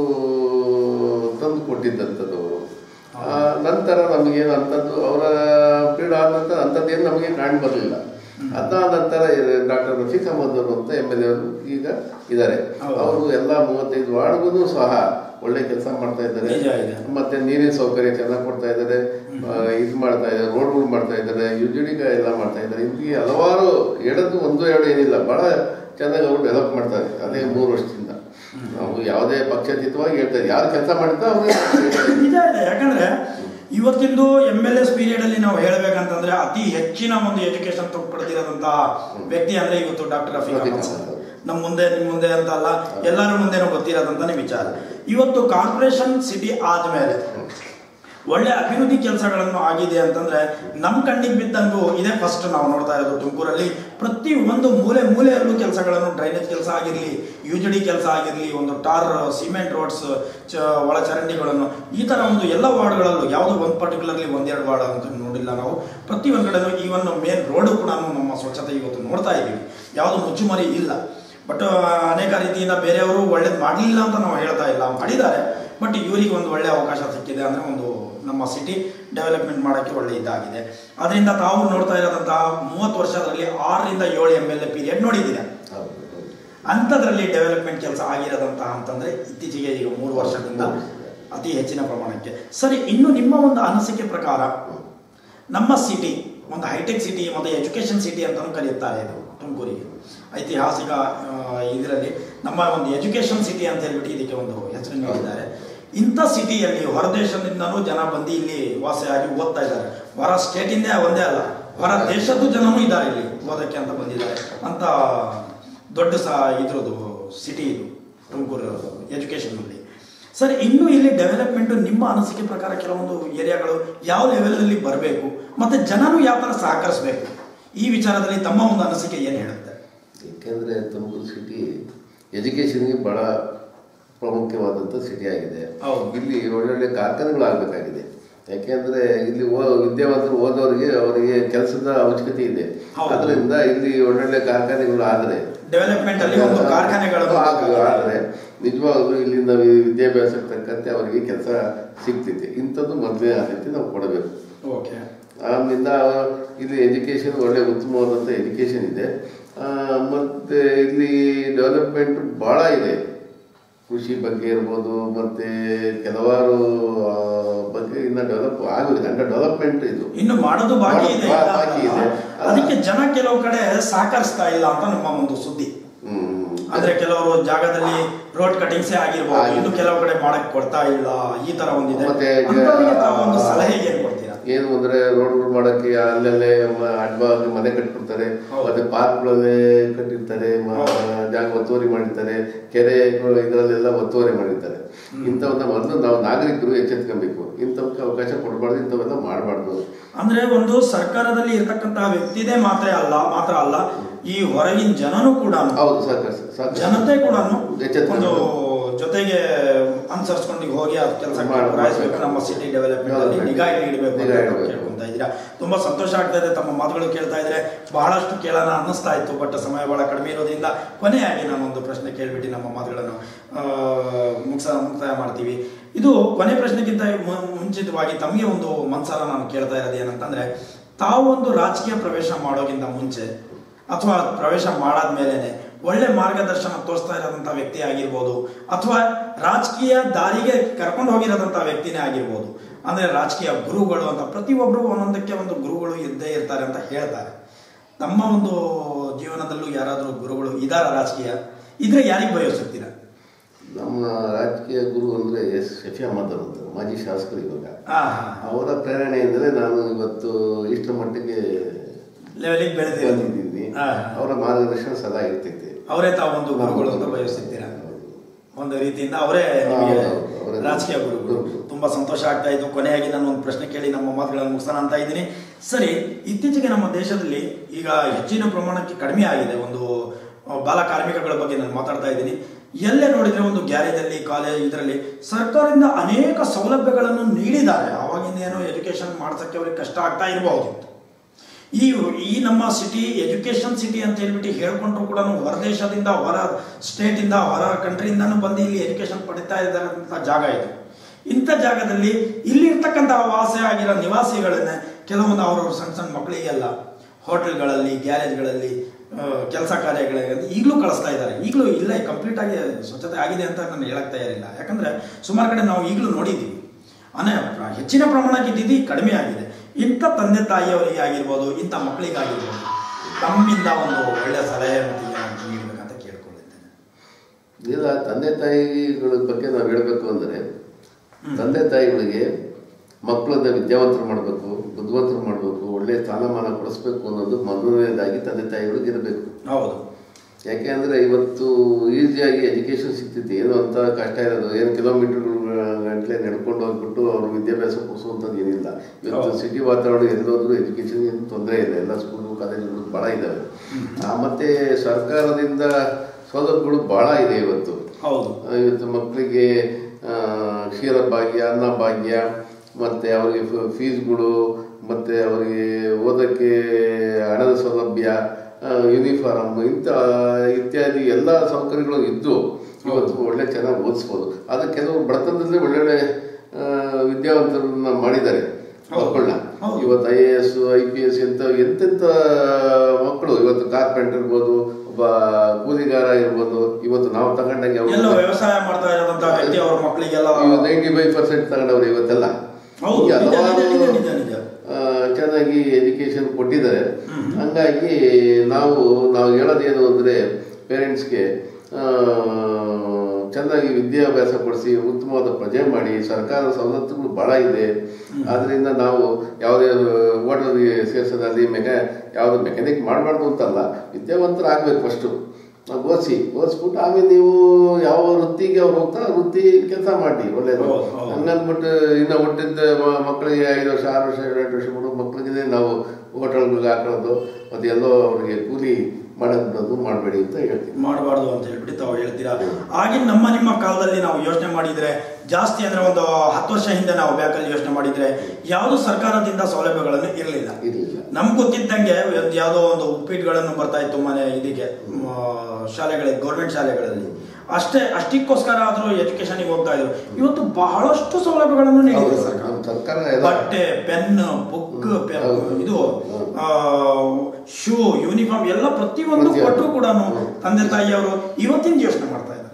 ತಂದು ಕೊಟ್ಟಿದ್ದಂಥದ್ದು ಅವರು ಆ, ನಂತರ ನಮಗೇನು ಅಂಥದ್ದು ಅವರ ಪೀರಿಯಡ್ ಆದ ನಂತರ ಅಂಥದ್ದೇನು ನಮಗೆ ಕಾಣ್ ಬರಲಿಲ್ಲ ಅದಾದ ನಂತರ ಡಾಕ್ಟರ್ ರಫೀಕ್ ಅಹಮದ್ ಅವರು ಅಂತ ಎಮ್ ಎಲ್ ಎ ಅವರು ಈಗ ಇದ್ದಾರೆ ಹೌದು. ಅವರು ಎಲ್ಲ ಮೂವತ್ತೈದು ವಾರ್ಡ್ಗೂ ಸಹ ಒಳ್ಳೆ ಕೆಲಸ ಮಾಡ್ತಾ ಇದ್ದಾರೆ ನಿಜ ಇದೆ. ಮತ್ತೆ ನೀರಿನ ಸೌಕರ್ಯ ಚೆನ್ನಾಗಿ ಕೊಡ್ತಾ ಇದ್ದಾರೆ ಇದು ಮಾಡ್ತಾ ಇದ್ದಾರೆ ರೋಡ್ಗಳು ಮಾಡ್ತಾ ಇದ್ದಾರೆ ಯು ಜಿ ಡಿ ಎಲ್ಲ ಮಾಡ್ತಾ ಇದ್ದಾರೆ ಹೀಗೆ ಹಲವಾರು ಹೇಳೋದು ಒಂದು ಎರಡು ಏನಿಲ್ಲ ಬಹಳ ಚೆನ್ನಾಗಿ ಅವರು ಡೆವಲಪ್ ಮಾಡ್ತಾರೆ ಅದೇ ಮೂರು ವರ್ಷದಿಂದ ನಾವು ಯಾವುದೇ ಪಕ್ಷಾತೀತವಾಗಿ ಹೇಳ್ತಾರೆ ಯಾರು ಕೆಲಸ ಮಾಡಿದ್ದ ಅವ್ರಿಗೆ ನಿಜ ಇದೆ ಯಾಕಂದ್ರೆ ಇವತ್ತಿಂದು ಎಮ್ ಎಲ್ ಎಸ್ ಪೀರಿಯಡ್ ಅಲ್ಲಿ ನಾವು ಹೇಳ್ಬೇಕಂತಂದ್ರೆ ಅತಿ ಹೆಚ್ಚಿನ ಒಂದು ಎಜುಕೇಶನ್ ಪಡೆದಿರೋದಂತಹ ವ್ಯಕ್ತಿ ಅಂದ್ರೆ ಇವತ್ತು ಡಾಕ್ಟರ್ ರಫೀಕ್ ರಫೀಕ್ ಅಹಮದ್ ಸರ್. ಅಹಮದ್. ನಮ್ಮ ಮುಂದೆ ನಿಮ್ಮ ಮುಂದೆ ಅಂತ ಅಲ್ಲ ಎಲ್ಲರ ಮುಂದೆನೂ ಗೊತ್ತಿರೋದಂತಾನೆ ವಿಚಾರ ಇವತ್ತು ಕಾರ್ಪೊರೇಷನ್ ಸಿಟಿ ಆದ್ಮೇಲೆ ಒಳ್ಳೆ ಅಭಿವೃದ್ಧಿ ಕೆಲಸಗಳನ್ನು ಆಗಿದೆ ಅಂತಂದ್ರೆ ನಮ್ಮ ಕಣ್ಣಿಗೆ ಬಿದ್ದಂಗೂ ಇದೇ ಫಸ್ಟ್ ನಾವು ನೋಡ್ತಾ ಇರೋದು ತುಮಕೂರಲ್ಲಿ ಪ್ರತಿ ಒಂದು ಮೂಲೆ ಮೂಲೆಯಲ್ಲೂ ಕೆಲಸಗಳನ್ನು ಡ್ರೈನೇಜ್ ಕೆಲಸ ಆಗಿರಲಿ ಯು ಜಿ ಡಿ ಕೆಲಸ ಆಗಿರಲಿ ಒಂದು ಟಾರ್ ಸಿಮೆಂಟ್ ರೋಡ್ಸ್ ಚ ಒಳಚರಂಡಿಗಳನ್ನು ಈ ಥರ ಒಂದು ಎಲ್ಲ ವಾರ್ಡ್ಗಳಲ್ಲೂ ಯಾವುದೋ ಒಂದು ಪರ್ಟಿಕ್ಯುಲರ್ಲಿ ಒಂದೆರಡು ವಾರ್ಡ್ ಅಂತ ನೋಡಿಲ್ಲ ನಾವು ಪ್ರತಿ ಒಂದು ಕಡೆನೂ ಈವನ್ ಮೇನ್ ರೋಡು ಕೂಡ ನಮ್ಮ ಸ್ವಚ್ಛತೆ ಇವತ್ತು ನೋಡ್ತಾ ಇದ್ದೀವಿ ಯಾವುದು ಮುಚ್ಚುಮರಿ ಇಲ್ಲ ಬಟ್ ಅನೇಕ ರೀತಿಯಿಂದ ಬೇರೆಯವರು ಒಳ್ಳೇದು ಮಾಡಲಿಲ್ಲ ಅಂತ ನಾವು ಹೇಳ್ತಾ ಇಲ್ಲ ಮಾಡಿದ್ದಾರೆ ಬಟ್ ಇವರಿಗೆ ಒಂದು ಒಳ್ಳೆ ಅವಕಾಶ ಸಿಕ್ಕಿದೆ ಅಂದರೆ ಒಂದು ನಮ್ಮ ಸಿಟಿ ಡೆವಲಪ್ಮೆಂಟ್ ಮಾಡೋಕ್ಕೆ ಒಳ್ಳೆ ಇದಾಗಿದೆ ಅದರಿಂದ ತಾವು ನೋಡ್ತಾ ಇರೋದಂತಹ ಮೂವತ್ತು ವರ್ಷದಲ್ಲಿ ಆರರಿಂದ ಏಳು ಎಮ್ ಎಲ್ ಎ ಪೀರಿಯಡ್ ನೋಡಿದ್ದೀರಾ ಹೌದು, ಹೌದು. ಅಂಥದ್ರಲ್ಲಿ ಡೆವಲಪ್ಮೆಂಟ್ ಕೆಲಸ ಆಗಿರೋದಂತಹ ಅಂತಂದರೆ ಇತ್ತೀಚೆಗೆ ಈಗ ಮೂರು ವರ್ಷದಿಂದ ಅತಿ ಹೆಚ್ಚಿನ ಪ್ರಮಾಣಕ್ಕೆ ಸರಿ ಇನ್ನು ನಿಮ್ಮ ಒಂದು ಅನಿಸಿಕೆ ಪ್ರಕಾರ ನಮ್ಮ ಸಿಟಿ ಒಂದು ಹೈಟೆಕ್ ಸಿಟಿ ಮತ್ತು ಎಜುಕೇಷನ್ ಸಿಟಿ ಅಂತಲೂ ಕರೆಯುತ್ತಾರೆ ಇದು ತುಮಕೂರಿಗೆ ಐತಿಹಾಸಿಕ ಇದರಲ್ಲಿ ನಮ್ಮ ಒಂದು ಎಜುಕೇಷನ್ ಸಿಟಿ ಅಂತ ಹೇಳ್ಬಿಟ್ಟು ಇದಕ್ಕೆ ಒಂದು ಹೆಸರು ನೀಡಿದ್ದಾರೆ ಇಂಥ ಸಿಟಿಯಲ್ಲಿ ಹೊರದೇಶದಿಂದನೂ ಜನ ಬಂದು ಇಲ್ಲಿ ವಾಸಿಯಾಗಿ ಓದ್ತಾ ಇದ್ದಾರೆ ಹೊರ ಸ್ಟೇಟಿಂದೇ ಒಂದೇ ಅಲ್ಲ ಹೊರ ದೇಶದ್ದು ಜನನೂ ಇದ್ದಾರೆ ಇಲ್ಲಿ ಓದಕ್ಕೆ ಅಂತ ಬಂದಿದ್ದಾರೆ ಅಂತ ದೊಡ್ಡ ಸಹ ಇದ್ರದ್ದು ಸಿಟಿ ಇದು ತುಮಕೂರು ಎಜುಕೇಷನಲ್ಲಿ ಸರ್ ಇನ್ನು ಇಲ್ಲಿ ಡೆವಲಪ್ಮೆಂಟ್ ನಿಮ್ಮ ಅನಿಸಿಕೆ ಪ್ರಕಾರ ಕೆಲವೊಂದು ಏರಿಯಾಗಳು ಯಾವ ಲೆವೆಲಲ್ಲಿ ಬರಬೇಕು ಮತ್ತೆ ಜನನು ಯಾವ ಥರ ಸಹಕರಿಸಬೇಕು ಈ ವಿಚಾರದಲ್ಲಿ ತಮ್ಮ ಒಂದು ಅನಿಸಿಕೆ ಏನು ಹೇಳುತ್ತೆ ಏಕೆಂದರೆ ತುಮಕೂರು ಸಿಟಿ ಎಜುಕೇಷನ್ಗೆ ಭಾಳ ಪ್ರಾಮುಖ್ಯವಾದಂಥ ಸಿಟಿ ಆಗಿದೆ ಹೌದು. ಇಲ್ಲಿ ಒಳ್ಳೊಳ್ಳೆ ಕಾರ್ಖಾನೆಗಳು ಆಗಬೇಕಾಗಿದೆ ಯಾಕೆಂದರೆ ಇಲ್ಲಿ ಓ ವಿದ್ಯಾವಂತರು ಓದೋರಿಗೆ ಅವರಿಗೆ ಕೆಲಸದ ಅವಶ್ಯಕತೆ ಇದೆ ಹೌದು. ಅದರಿಂದ ಇಲ್ಲಿ ಒಳ್ಳೊಳ್ಳೆ ಕಾರ್ಖಾನೆಗಳು ಆದರೆ ಡೆವಲಪ್ಮೆಂಟ್ ಅಲ್ಲಿ ಒಂದು ಕಾರ್ಖಾನೆಗಳನ್ನು ಆದರೆ ನಿಜವಾಗ್ಲೂ ಇಲ್ಲಿಂದ ವಿ- ವಿದ್ಯಾಭ್ಯಾಸಕ್ಕೆ ತಕ್ಕಂತೆ ಅವರಿಗೆ ಕೆಲಸ ಸಿಗ್ತೈತೆ ಇಂಥದ್ದು ಮೊದಲೇ ಆದ್ಯತೆ ನಾವು ಕೊಡಬೇಕು ಓಕೆ ಆಮೇಲಿಂದ ಇಲ್ಲಿ ಎಜುಕೇಷನ್ ಒಳ್ಳೆ ಉತ್ತಮವಾದಂಥ ಎಜುಕೇಷನ್ ಇದೆ ಆ, ಮತ್ತೆ ಇಲ್ಲಿ ಡೆವಲಪ್ಮೆಂಟ್ ಭಾಳ ಇದೆ ಕೃಷಿ ಬಗ್ಗೆ ಇರ್ಬೋದು ಮತ್ತೆ ಕೆಲವಾರು ಆ, ಬಗ್ಗೆ ಇನ್ನ ಡೆವಲಪ್ ಆಗಿದೆ ಅಂದ್ರೆ ಡೆವಲಪ್ಮೆಂಟ್ ಇದು ಇನ್ನು ಮಾಡೋದು ಬಾಕಿ ಇದೆ ಬಾ- ಇಲ್ಲ ಬಾಕಿ ಅಂತಲ್ಲ. ಇದೆ. ಅದಕ್ಕೆ ಜನ ಕೆಲವು ಕಡೆ ಸಹಕರಿಸ್ತಾ ಇಲ್ಲ ಅಂತ ನಮ್ಮ ಒಂದು ಸುದ್ದಿ ಹ್ಮ್ ಅಂದ್ರೆ ಕೆಲವರು ಜಾಗದಲ್ಲಿ ರೋಡ್ ಕಟಿಂಗ್ಸೇ ಆಗಿರ್ಬೋದು ಆಗಿದೆ. ಇನ್ನು ಕೆಲವು ಕಡೆ ಮಾಡಕ್ ಕೊಡ್ತಾ ಇಲ್ಲ ಈ ತರ ಒಂದಿದೆ ಮತ್ತೆ ಅಂತವರಿಗೆ ತಾವು ಒಂದು ಸಲಹೆ ಏನ್ ಕೊಡ್ತೀರಾ ಏನು ಅಂದ್ರೆ ರೋಡ್ಗಳು ಮಾಡಕ್ಕೆ ಅಲ್ಲಲ್ಲೇ ಮ- ಅಡ್ಡವಾಗಿ ಮನೆ ಕಟ್ಬಿಡ್ತಾರೆ ಹೌದು. ಮತ್ತೆ ಪಾರ್ಕ್ಗಳಲ್ಲೇ ಕಟ್ಟಿರ್ತಾರೆ ಮ- ಜಾಗ ಒತ್ತುವರಿ ಮಾಡಿರ್ತಾರೆ ಕೆರೆ ಇದರಲ್ಲೆಲ್ಲ ಒತ್ತುವರಿ ಮಾಡಿರ್ತಾರೆ ಇಂಥವನ್ನ ಮೊದಲು ನಾವು ನಾಗರಿಕರು ಎಚ್ಚೆತ್ಕೊಬೇಕು ಇಂಥವಕ್ಕೆ ಅವಕಾಶ ಕೊಡಬಾರ್ದು ಇಂಥವೆಲ್ಲ ಮಾಡಬಾರ್ದು ಅಂದ್ರೆ ಒಂದು ಸರ್ಕಾರದಲ್ಲಿ ಇರ್ತಕ್ಕಂತಹ ವ್ಯಕ್ತಿದೇ ಮಾತ್ರ ಅಲ್ಲ ಮಾತ್ರ ಅಲ್ಲ ಈ ಹೊರಗಿನ ಜನನು ಕೂಡ ಹೌದು ಸಾಕು ಸಾಕು ಜನತೆ ಕೂಡ ಎಚ್ಚೆತ್ಕೊಂಡು ಒಂದು ಜೊತೆಗೆ ಅನುಸರಿಸ್ಕೊಂಡು ಹೋಗಿ ಆ ಕೆಲಸ ಮಾಡ್- ಪೂರೈಸಬೇಕು ನಮ್ಮ ಸಿಟಿ ಡೆವಲಪ್ಮೆಂಟ್ ಅಲ್ಲಿ Development. ನಿಗಾ ಇಡಬೇಕು ನಿಗಾ ಅಂತ ಇಡ್ಬೇಕು. ಕೇಳ್ಕೊಂತ ಇದ್ದೀರಾ ತುಂಬಾ ಸಂತೋಷ ಆಗ್ತಾ ಇದೆ ತಮ್ಮ ಮಾತುಗಳು ಕೇಳ್ತಾ ಇದ್ರೆ ಬಹಳಷ್ಟು ಕೇಳೋಣ ಅನ್ನಿಸ್ತಾ ಇತ್ತು ಬಟ್ ಸಮಯ ಬಹಳ ಕಡಿಮೆ ಇರೋದ್ರಿಂದ ಕೊನೆಯಾಗಿ ನಾನು ಒಂದು ಪ್ರಶ್ನೆ ಕೇಳ್ಬಿಟ್ಟು ನಮ್ಮ ಮಾತುಗಳನ್ನು ಆ, ಮುಕ್ಸ ಮುಕ್ತಾಯ ಮಾಡ್ತೀವಿ ಇದು ಕೊನೆ ಪ್ರಶ್ನೆಗಿಂತ ಮು- ಮುಂಚಿತವಾಗಿ ತಮಗೆ ಒಂದು ಮನ್ಸಾರ ನಾನು ಕೇಳ್ತಾ ಇರೋದು ಏನಂತಂದ್ರೆ ತಾವು ಒಂದು ರಾಜಕೀಯ ಪ್ರವೇಶ ಮಾಡೋಕ್ಕಿಂತ ಮುಂಚೆ ಅಥವಾ ಪ್ರವೇಶ ಮಾಡಾದ್ಮೇಲೆನೆ ಒಳ್ಳೆ ಮಾರ್ಗದರ್ಶನ ತೋರಿಸ್ತಾ ಇರೋದಂಥ ವ್ಯಕ್ತಿ ಆಗಿರ್ಬೋದು ಅಥವಾ ರಾಜಕೀಯ ದಾರಿಗೆ ಕರ್ಕೊಂಡು ಹೋಗಿರೋದಂಥ ವ್ಯಕ್ತಿನೇ ಆಗಿರ್ಬೋದು ಅಂದ್ರೆ ರಾಜಕೀಯ ಗುರುಗಳು ಅಂತ ಪ್ರತಿಯೊಬ್ಬರು ಒಂದೊಂದಕ್ಕೆ ಒಂದು ಗುರುಗಳು ಇದ್ದೇ ಇರ್ತಾರೆ ಅಂತ ಹೇಳ್ತಾರೆ ತಮ್ಮ ಒಂದು ಜೀವನದಲ್ಲೂ ಯಾರಾದರೂ ಗುರುಗಳು ಇದಾರ ರಾಜಕೀಯ ಇದ್ರೆ ಯಾರಿಗೆ ಬಯಸುತ್ತೀರಾ ನಮ್ಮ ರಾಜಕೀಯ ಗುರು ಅಂದ್ರೆ ಎಸ್ ಶಫಿ ಅಹಮದ್ ಅಂತ ಮಾಜಿ ಶಾಸಕರು ಇವಾಗ ಹಾ ಹಾ ಅವರ ಪ್ರೇರಣೆಯಿಂದಲೇ ನಾನು ಇವತ್ತು ಇಷ್ಟರ ಮಟ್ಟಿಗೆ ಲೆವೆಲಿಗೆ ಬೆಳೆದಿರೋದು ಬಂದಿದ್ದೀನಿ ಹಾ ಅವರ ಮಾರ್ಗದರ್ಶನ ಸದಾ ಇರ್ತೈತೆ ಅವರೇ ತಾವು ಒಂದು ಗುರುಗಳು ಅಂತ ಬಯಸುತ್ತೀರಾ ಒಂದು ರೀತಿಯಿಂದ ಅವರೇ ನಿಮಗೆ ಹೌದು, ಅವರೇ ರಾಜಕೀಯ ಗುರುಗಳು ಗುರುಗಳು. ತುಂಬಾ ಸಂತೋಷ ಆಗ್ತಾ ಇತ್ತು ಕೊನೆಯಾಗಿ ನಾನು ಒಂದು ಪ್ರಶ್ನೆ ಕೇಳಿ ನಮ್ಮ ಮಾತುಗಳನ್ನು ಮುಗಿಸೋಣ ಅಂತ ಇದ್ದೀನಿ ಸರಿ ಇತ್ತೀಚೆಗೆ ನಮ್ಮ ದೇಶದಲ್ಲಿ ಈಗ ಹೆಚ್ಚಿನ ಪ್ರಮಾಣಕ್ಕೆ ಕಡಿಮೆ ಆಗಿದೆ ಒಂದು ಆ, ಬಾಲ ಕಾರ್ಮಿಕಗಳ ಬಗ್ಗೆ ನಾನು ಮಾತಾಡ್ತಾ ಇದ್ದೀನಿ ಎಲ್ಲೇ ನೋಡಿದ್ರೆ ಒಂದು ಗ್ಯಾರೇಜಲ್ಲಿ ಕಾಲೇಜ್ ಇದರಲ್ಲಿ ಸರ್ಕಾರದಿಂದ ಅನೇಕ ಸೌಲಭ್ಯಗಳನ್ನು ನೀಡಿದ್ದಾರೆ ಆವಾಗಿಂದ ಏನೋ ಎಜುಕೇಶನ್ ಮಾಡ್ಸಕ್ಕೆ ಅವ್ರಿಗೆ ಕಷ್ಟ ಆಗ್ತಾ ಇರಬಹುದಿತ್ತು ಈ ಈ ನಮ್ಮ ಸಿಟಿ ಎಜುಕೇಶನ್ ಸಿಟಿ ಅಂತ ಹೇಳ್ಬಿಟ್ಟು ಹೇಳ್ಕೊಂಡ್ರು ಕೂಡ ಹೊರದೇಶದಿಂದ ಹೊರ ಸ್ಟೇಟಿಂದ ಹೊರ ಕಂಟ್ರಿಯಿಂದನೂ ಬಂದು ಇಲ್ಲಿ ಎಜುಕೇಶನ್ ಪಡಿತಾ ಇದ್ದಾರಂತ ಜಾಗ ಇದು ಇಂಥ ಜಾಗದಲ್ಲಿ ಇಲ್ಲಿರ್ತಕ್ಕಂಥ ವಾಸ ಆಗಿರೋ ನಿವಾಸಿಗಳನ್ನೇ ಕೆಲವೊಂದು ಅವರವ್ರ ಸಣ್ಣ ಸಣ್ಣ ಮಕ್ಕಳಿಗೆಲ್ಲ ಹೋಟೆಲ್ಗಳಲ್ಲಿ ಗ್ಯಾರೇಜ್ಗಳಲ್ಲಿ ಕೆಲಸ ಕಾರ್ಯಗಳಲ್ಲಿ ಈಗಲೂ ಕಳಿಸ್ತಾ ಇದ್ದಾರೆ ಈಗಲೂ ಇಲ್ಲ ಕಂಪ್ಲೀಟ್ ಆಗಿ ಸ್ವಚ್ಛತೆ ಆಗಿದೆ ಅಂತ ನಾನು ಹೇಳಕ್ ತಯಾರಿಲ್ಲ ಯಾಕಂದ್ರೆ ಸುಮಾರು ಕಡೆ ನಾವು ಈಗಲೂ ನೋಡಿದ್ದೀವಿ ಅನೇ ಹೆಚ್ಚಿನ ಪ್ರಮಾಣಕ್ಕೆ ಇದ್ದಿದ್ದು ಈಗ ಕಡಿಮೆ ಆಗಿದೆ ಇಂಥ ತಂದೆ ತಾಯಿಯವರಿಗೆ ಆಗಿರ್ಬೋದು ಇಂಥ ಮಕ್ಕಳಿಗಾಗಿರ್ಬೋದು ತಮ್ಮಿಂದ ಒಂದು ಒಳ್ಳೆಯ ಸಲಹೆ ಮತ್ತು ನೀಡಬೇಕಂತ ಕೇಳ್ಕೊಂಡಿದ್ದೇನೆ ಇಲ್ಲ ತಂದೆ ತಾಯಿಗಳ ಬಗ್ಗೆ ನಾವು ಹೇಳಬೇಕು ಅಂದರೆ ತಂದೆ ತಾಯಿಗಳಿಗೆ ಮಕ್ಕಳನ್ನ ವಿದ್ಯಾವಂತರು ಮಾಡಬೇಕು ಬುದ್ಧಿವಂತರು ಮಾಡಬೇಕು ಒಳ್ಳೆಯ ಸ್ಥಾನಮಾನ ಕೊಡಿಸ್ಬೇಕು ಅನ್ನೋದು ಮೊದಲನೇದಾಗಿ ತಂದೆ ತಾಯಿಗಳಿಗೆ ಇರಬೇಕು ಹೌದು ಯಾಕೆ ಅಂದರೆ ಇವತ್ತು ಈಸಿಯಾಗಿ ಎಜುಕೇಷನ್ ಸಿಗ್ತೈತಿ ಏನು ಅಂತ ಕಷ್ಟ ಇರೋದು ಏನು ಕಿಲೋಮೀಟರ್ ಗಂಟಲೆ ನಡ್ಕೊಂಡು ಹೋಗ್ಬಿಟ್ಟು ಅವ್ರ ವಿದ್ಯಾಭ್ಯಾಸ ಕೊಡಿಸುವಂಥದ್ದು ಏನಿಲ್ಲ ಇವತ್ತು ಹೌದು. ಸಿಟಿ ವಾತಾವರಣ ಎಲ್ಲೋದ್ರೂ ಎಜುಕೇಷನ್ ಏನು ತೊಂದರೆ ಇಲ್ಲ ಎಲ್ಲ ಸ್ಕೂಲು ಕಾಲೇಜುಗಳು ಭಾಳ ಇದ್ದಾವೆ ಆ, ಮತ್ತೆ ಸರ್ಕಾರದಿಂದ ಸೌಲಭ್ಯಗಳು ಭಾಳ ಇದೆ ಇವತ್ತು ಹೌದು ಆ, ಇವತ್ತು ಮಕ್ಕಳಿಗೆ ಆ, ಕ್ಷೀರ ಭಾಗ್ಯ ಅನ್ನ ಭಾಗ್ಯ ಮತ್ತು ಅವರಿಗೆ ಫೀಸ್ಗಳು ಮತ್ತು ಅವರಿಗೆ ಓದೋಕ್ಕೆ ಹಣದ ಸೌಲಭ್ಯ ಯೂನಿಫಾರ್ಮ್ ಇಂಥ ಇತ್ಯಾದಿ ಎಲ್ಲ ಸೌಕರ್ಯಗಳು ಇದ್ದು ಇವತ್ತು ಒಳ್ಳೆ ಚೆನ್ನಾಗಿ ಓದಿಸ್ಬೋದು ಆದರೆ ಕೆಲವು ಬಡತನದಲ್ಲಿ ಒಳ್ಳೊಳ್ಳೆ ಆ, ವಿದ್ಯಾವಂತರನ್ನ ಮಾಡಿದ್ದಾರೆ ಹೌದು. ಮಕ್ಕಳನ್ನ ಹೌದು. ಇವತ್ತು I A S I P S ಎಂತ ಎಂತೆಂಥ ಮಕ್ಕಳು ಇವತ್ತು ಕಾರ್ಪೆಂಟರ್ ಇರ್ಬೋದು ಒಬ್ಬ ಕೂಲಿಗಾರ ಇರ್ಬೋದು ಇವತ್ತು ನಾವು ತಗೊಂಡಂಗೆ ಎಲ್ಲ ವ್ಯವಸಾಯ ಮಾಡ್ತಾ ಇರೋದಂತ ವ್ಯಕ್ತಿ ಅವ್ರ ಮಕ್ಕಳಿಗೆಲ್ಲ ನೈಂಟಿ ಫೈವ್ ಪರ್ಸೆಂಟ್ ತಗೊಂಡವ್ರು ಇವತ್ತೆಲ್ಲ ಹೌದು ಹೀಗೆ ನಿಜ, ನಿಜ, ನಿಜ, ಹಲವಾರು ನಿಜ, ನಿಜ. ಆ, ಚೆನ್ನಾಗಿ ಎಜುಕೇಶನ್ ಕೊಟ್ಟಿದ್ದಾರೆ ಹ್ಮ್. ಹಂಗಾಗಿ ನಾವು ನಾವು ಹೇಳೋದೇನು ಅಂದರೆ ಪೇರೆಂಟ್ಸ್ಗೆ ಚೆನ್ನಾಗಿ ವಿದ್ಯಾಭ್ಯಾಸ ಕೊಡಿಸಿ ಉತ್ತಮವಾದ ಪ್ರಜೆ ಮಾಡಿ ಸರ್ಕಾರದ ಸವಲತ್ತುಗಳು ಬಹಳ ಇದೆ ಆದ್ರಿಂದ ನಾವು ಯಾವುದೇ ಓಟರ್ಗೆ ಸೇರಿಸೋದಲ್ಲಿ ಮೆಕ್ಯಾ ಯಾವುದು ಮೆಕ್ಯಾನಿಕ್ ಮಾಡಬಾರ್ದು ಅಂತಲ್ಲ ವಿದ್ಯಾವಂತರಾಗಬೇಕು ಫಸ್ಟು ಓದಿಸಿ ಓದಿಸ್ಬಿಟ್ಟು ಆಮೇಲೆ ನೀವು ಯಾವ ವೃತ್ತಿಗೆ ಅವ್ರು ಹೋಗ್ತಾ ವೃತ್ತಿ ಕೆಲಸ ಮಾಡಿ ಒಳ್ಳೇದು ಹೌದು, ಹೌದು. ಹಂಗಂದ್ಬಿಟ್ಟು ಇನ್ನು ಹುಟ್ಟಿದ್ದ ಮ- ಮಕ್ಕಳಿಗೆ ಐದು ವರ್ಷ ಆರು ವರ್ಷ ಏಳು ಎಂಟು ವರ್ಷ ಬಿಡು ಮಕ್ಕಳಿಗೆ ನಾವು ಹೋಟೆಲ್ಗಳಿಗೆ ಹಾಕೊಳ್ಳೋದು ಮತ್ತು ಎಲ್ಲೋ ಅವ್ರಿಗೆ ಕೂಲಿ ಮಾಡೋದು ಬಿಡೋದು ಮಾಡಬೇಡಿ ಅಂತ ಹೇಳ್ತೀನಿ ಮಾಡಬಾರ್ದು ಅಂತ ಹೇಳ್ಬಿಟ್ಟು ತಾವು ಹೇಳ್ತೀರಾ ಆಗಿನ ನಮ್ಮ ನಿಮ್ಮ ಕಾಲದಲ್ಲಿ ನಾವು ಯೋಚನೆ ಮಾಡಿದ್ರೆ ಜಾಸ್ತಿ ಅಂದ್ರೆ ಒಂದು ಹತ್ತು ವರ್ಷ ಹಿಂದೆ ನಾವು ಬ್ಯಾಂಕಲ್ಲಿ ಯೋಚನೆ ಮಾಡಿದ್ರೆ ಯಾವುದು ಸರ್ಕಾರದಿಂದ ಸೌಲಭ್ಯಗಳನ್ನು ಇರಲಿಲ್ಲ ಇರಲಿಲ್ಲ ನಮ್ಗೆ ಗೊತ್ತಿದ್ದಂಗೆ ಒಂದ್ ಯಾವುದೋ ಒಂದು ಉಪ್ಪಿಟ್ಟುಗಳನ್ನು ಬರ್ತಾ ಇತ್ತು ಮನೆ ಇದಕ್ಕೆ ಮ, ಶಾಲೆಗಳಿಗೆ ಗೌರ್ಮೆಂಟ್ ಶಾಲೆಗಳಲ್ಲಿ ಅಷ್ಟೇ ಅಷ್ಟಕ್ಕೋಸ್ಕರ ಆದ್ರೂ ಎಜುಕೇಶನ್ಗೆ ಹೋಗ್ತಾ ಇದ್ರು ಇವತ್ತು ಬಹಳಷ್ಟು ಸೌಲಭ್ಯಗಳನ್ನು ನೀಡಿದೆ ಹೌದು, ಸರ್ಕಾರ ನಮ್ಮ ಸರ್ಕಾರ ಎಲ್ಲ ಬಟ್ಟೆ ಪೆನ್ ಬುಕ್ ಹೌದು. ಇದು ಶೂ ಯೂನಿಫಾರ್ಮ್ ಎಲ್ಲ ಪ್ರತಿಯೊಂದು ಪ್ರತಿಯೊಂದು. ಕೊಟ್ಟರು ಕೂಡ ಹ್ಮ್. ತಂದೆ ತಾಯಿಯವರು ಇವತ್ತಿನ ಯೋಚನೆ ಮಾಡ್ತಾ ಇದ್ದಾರೆ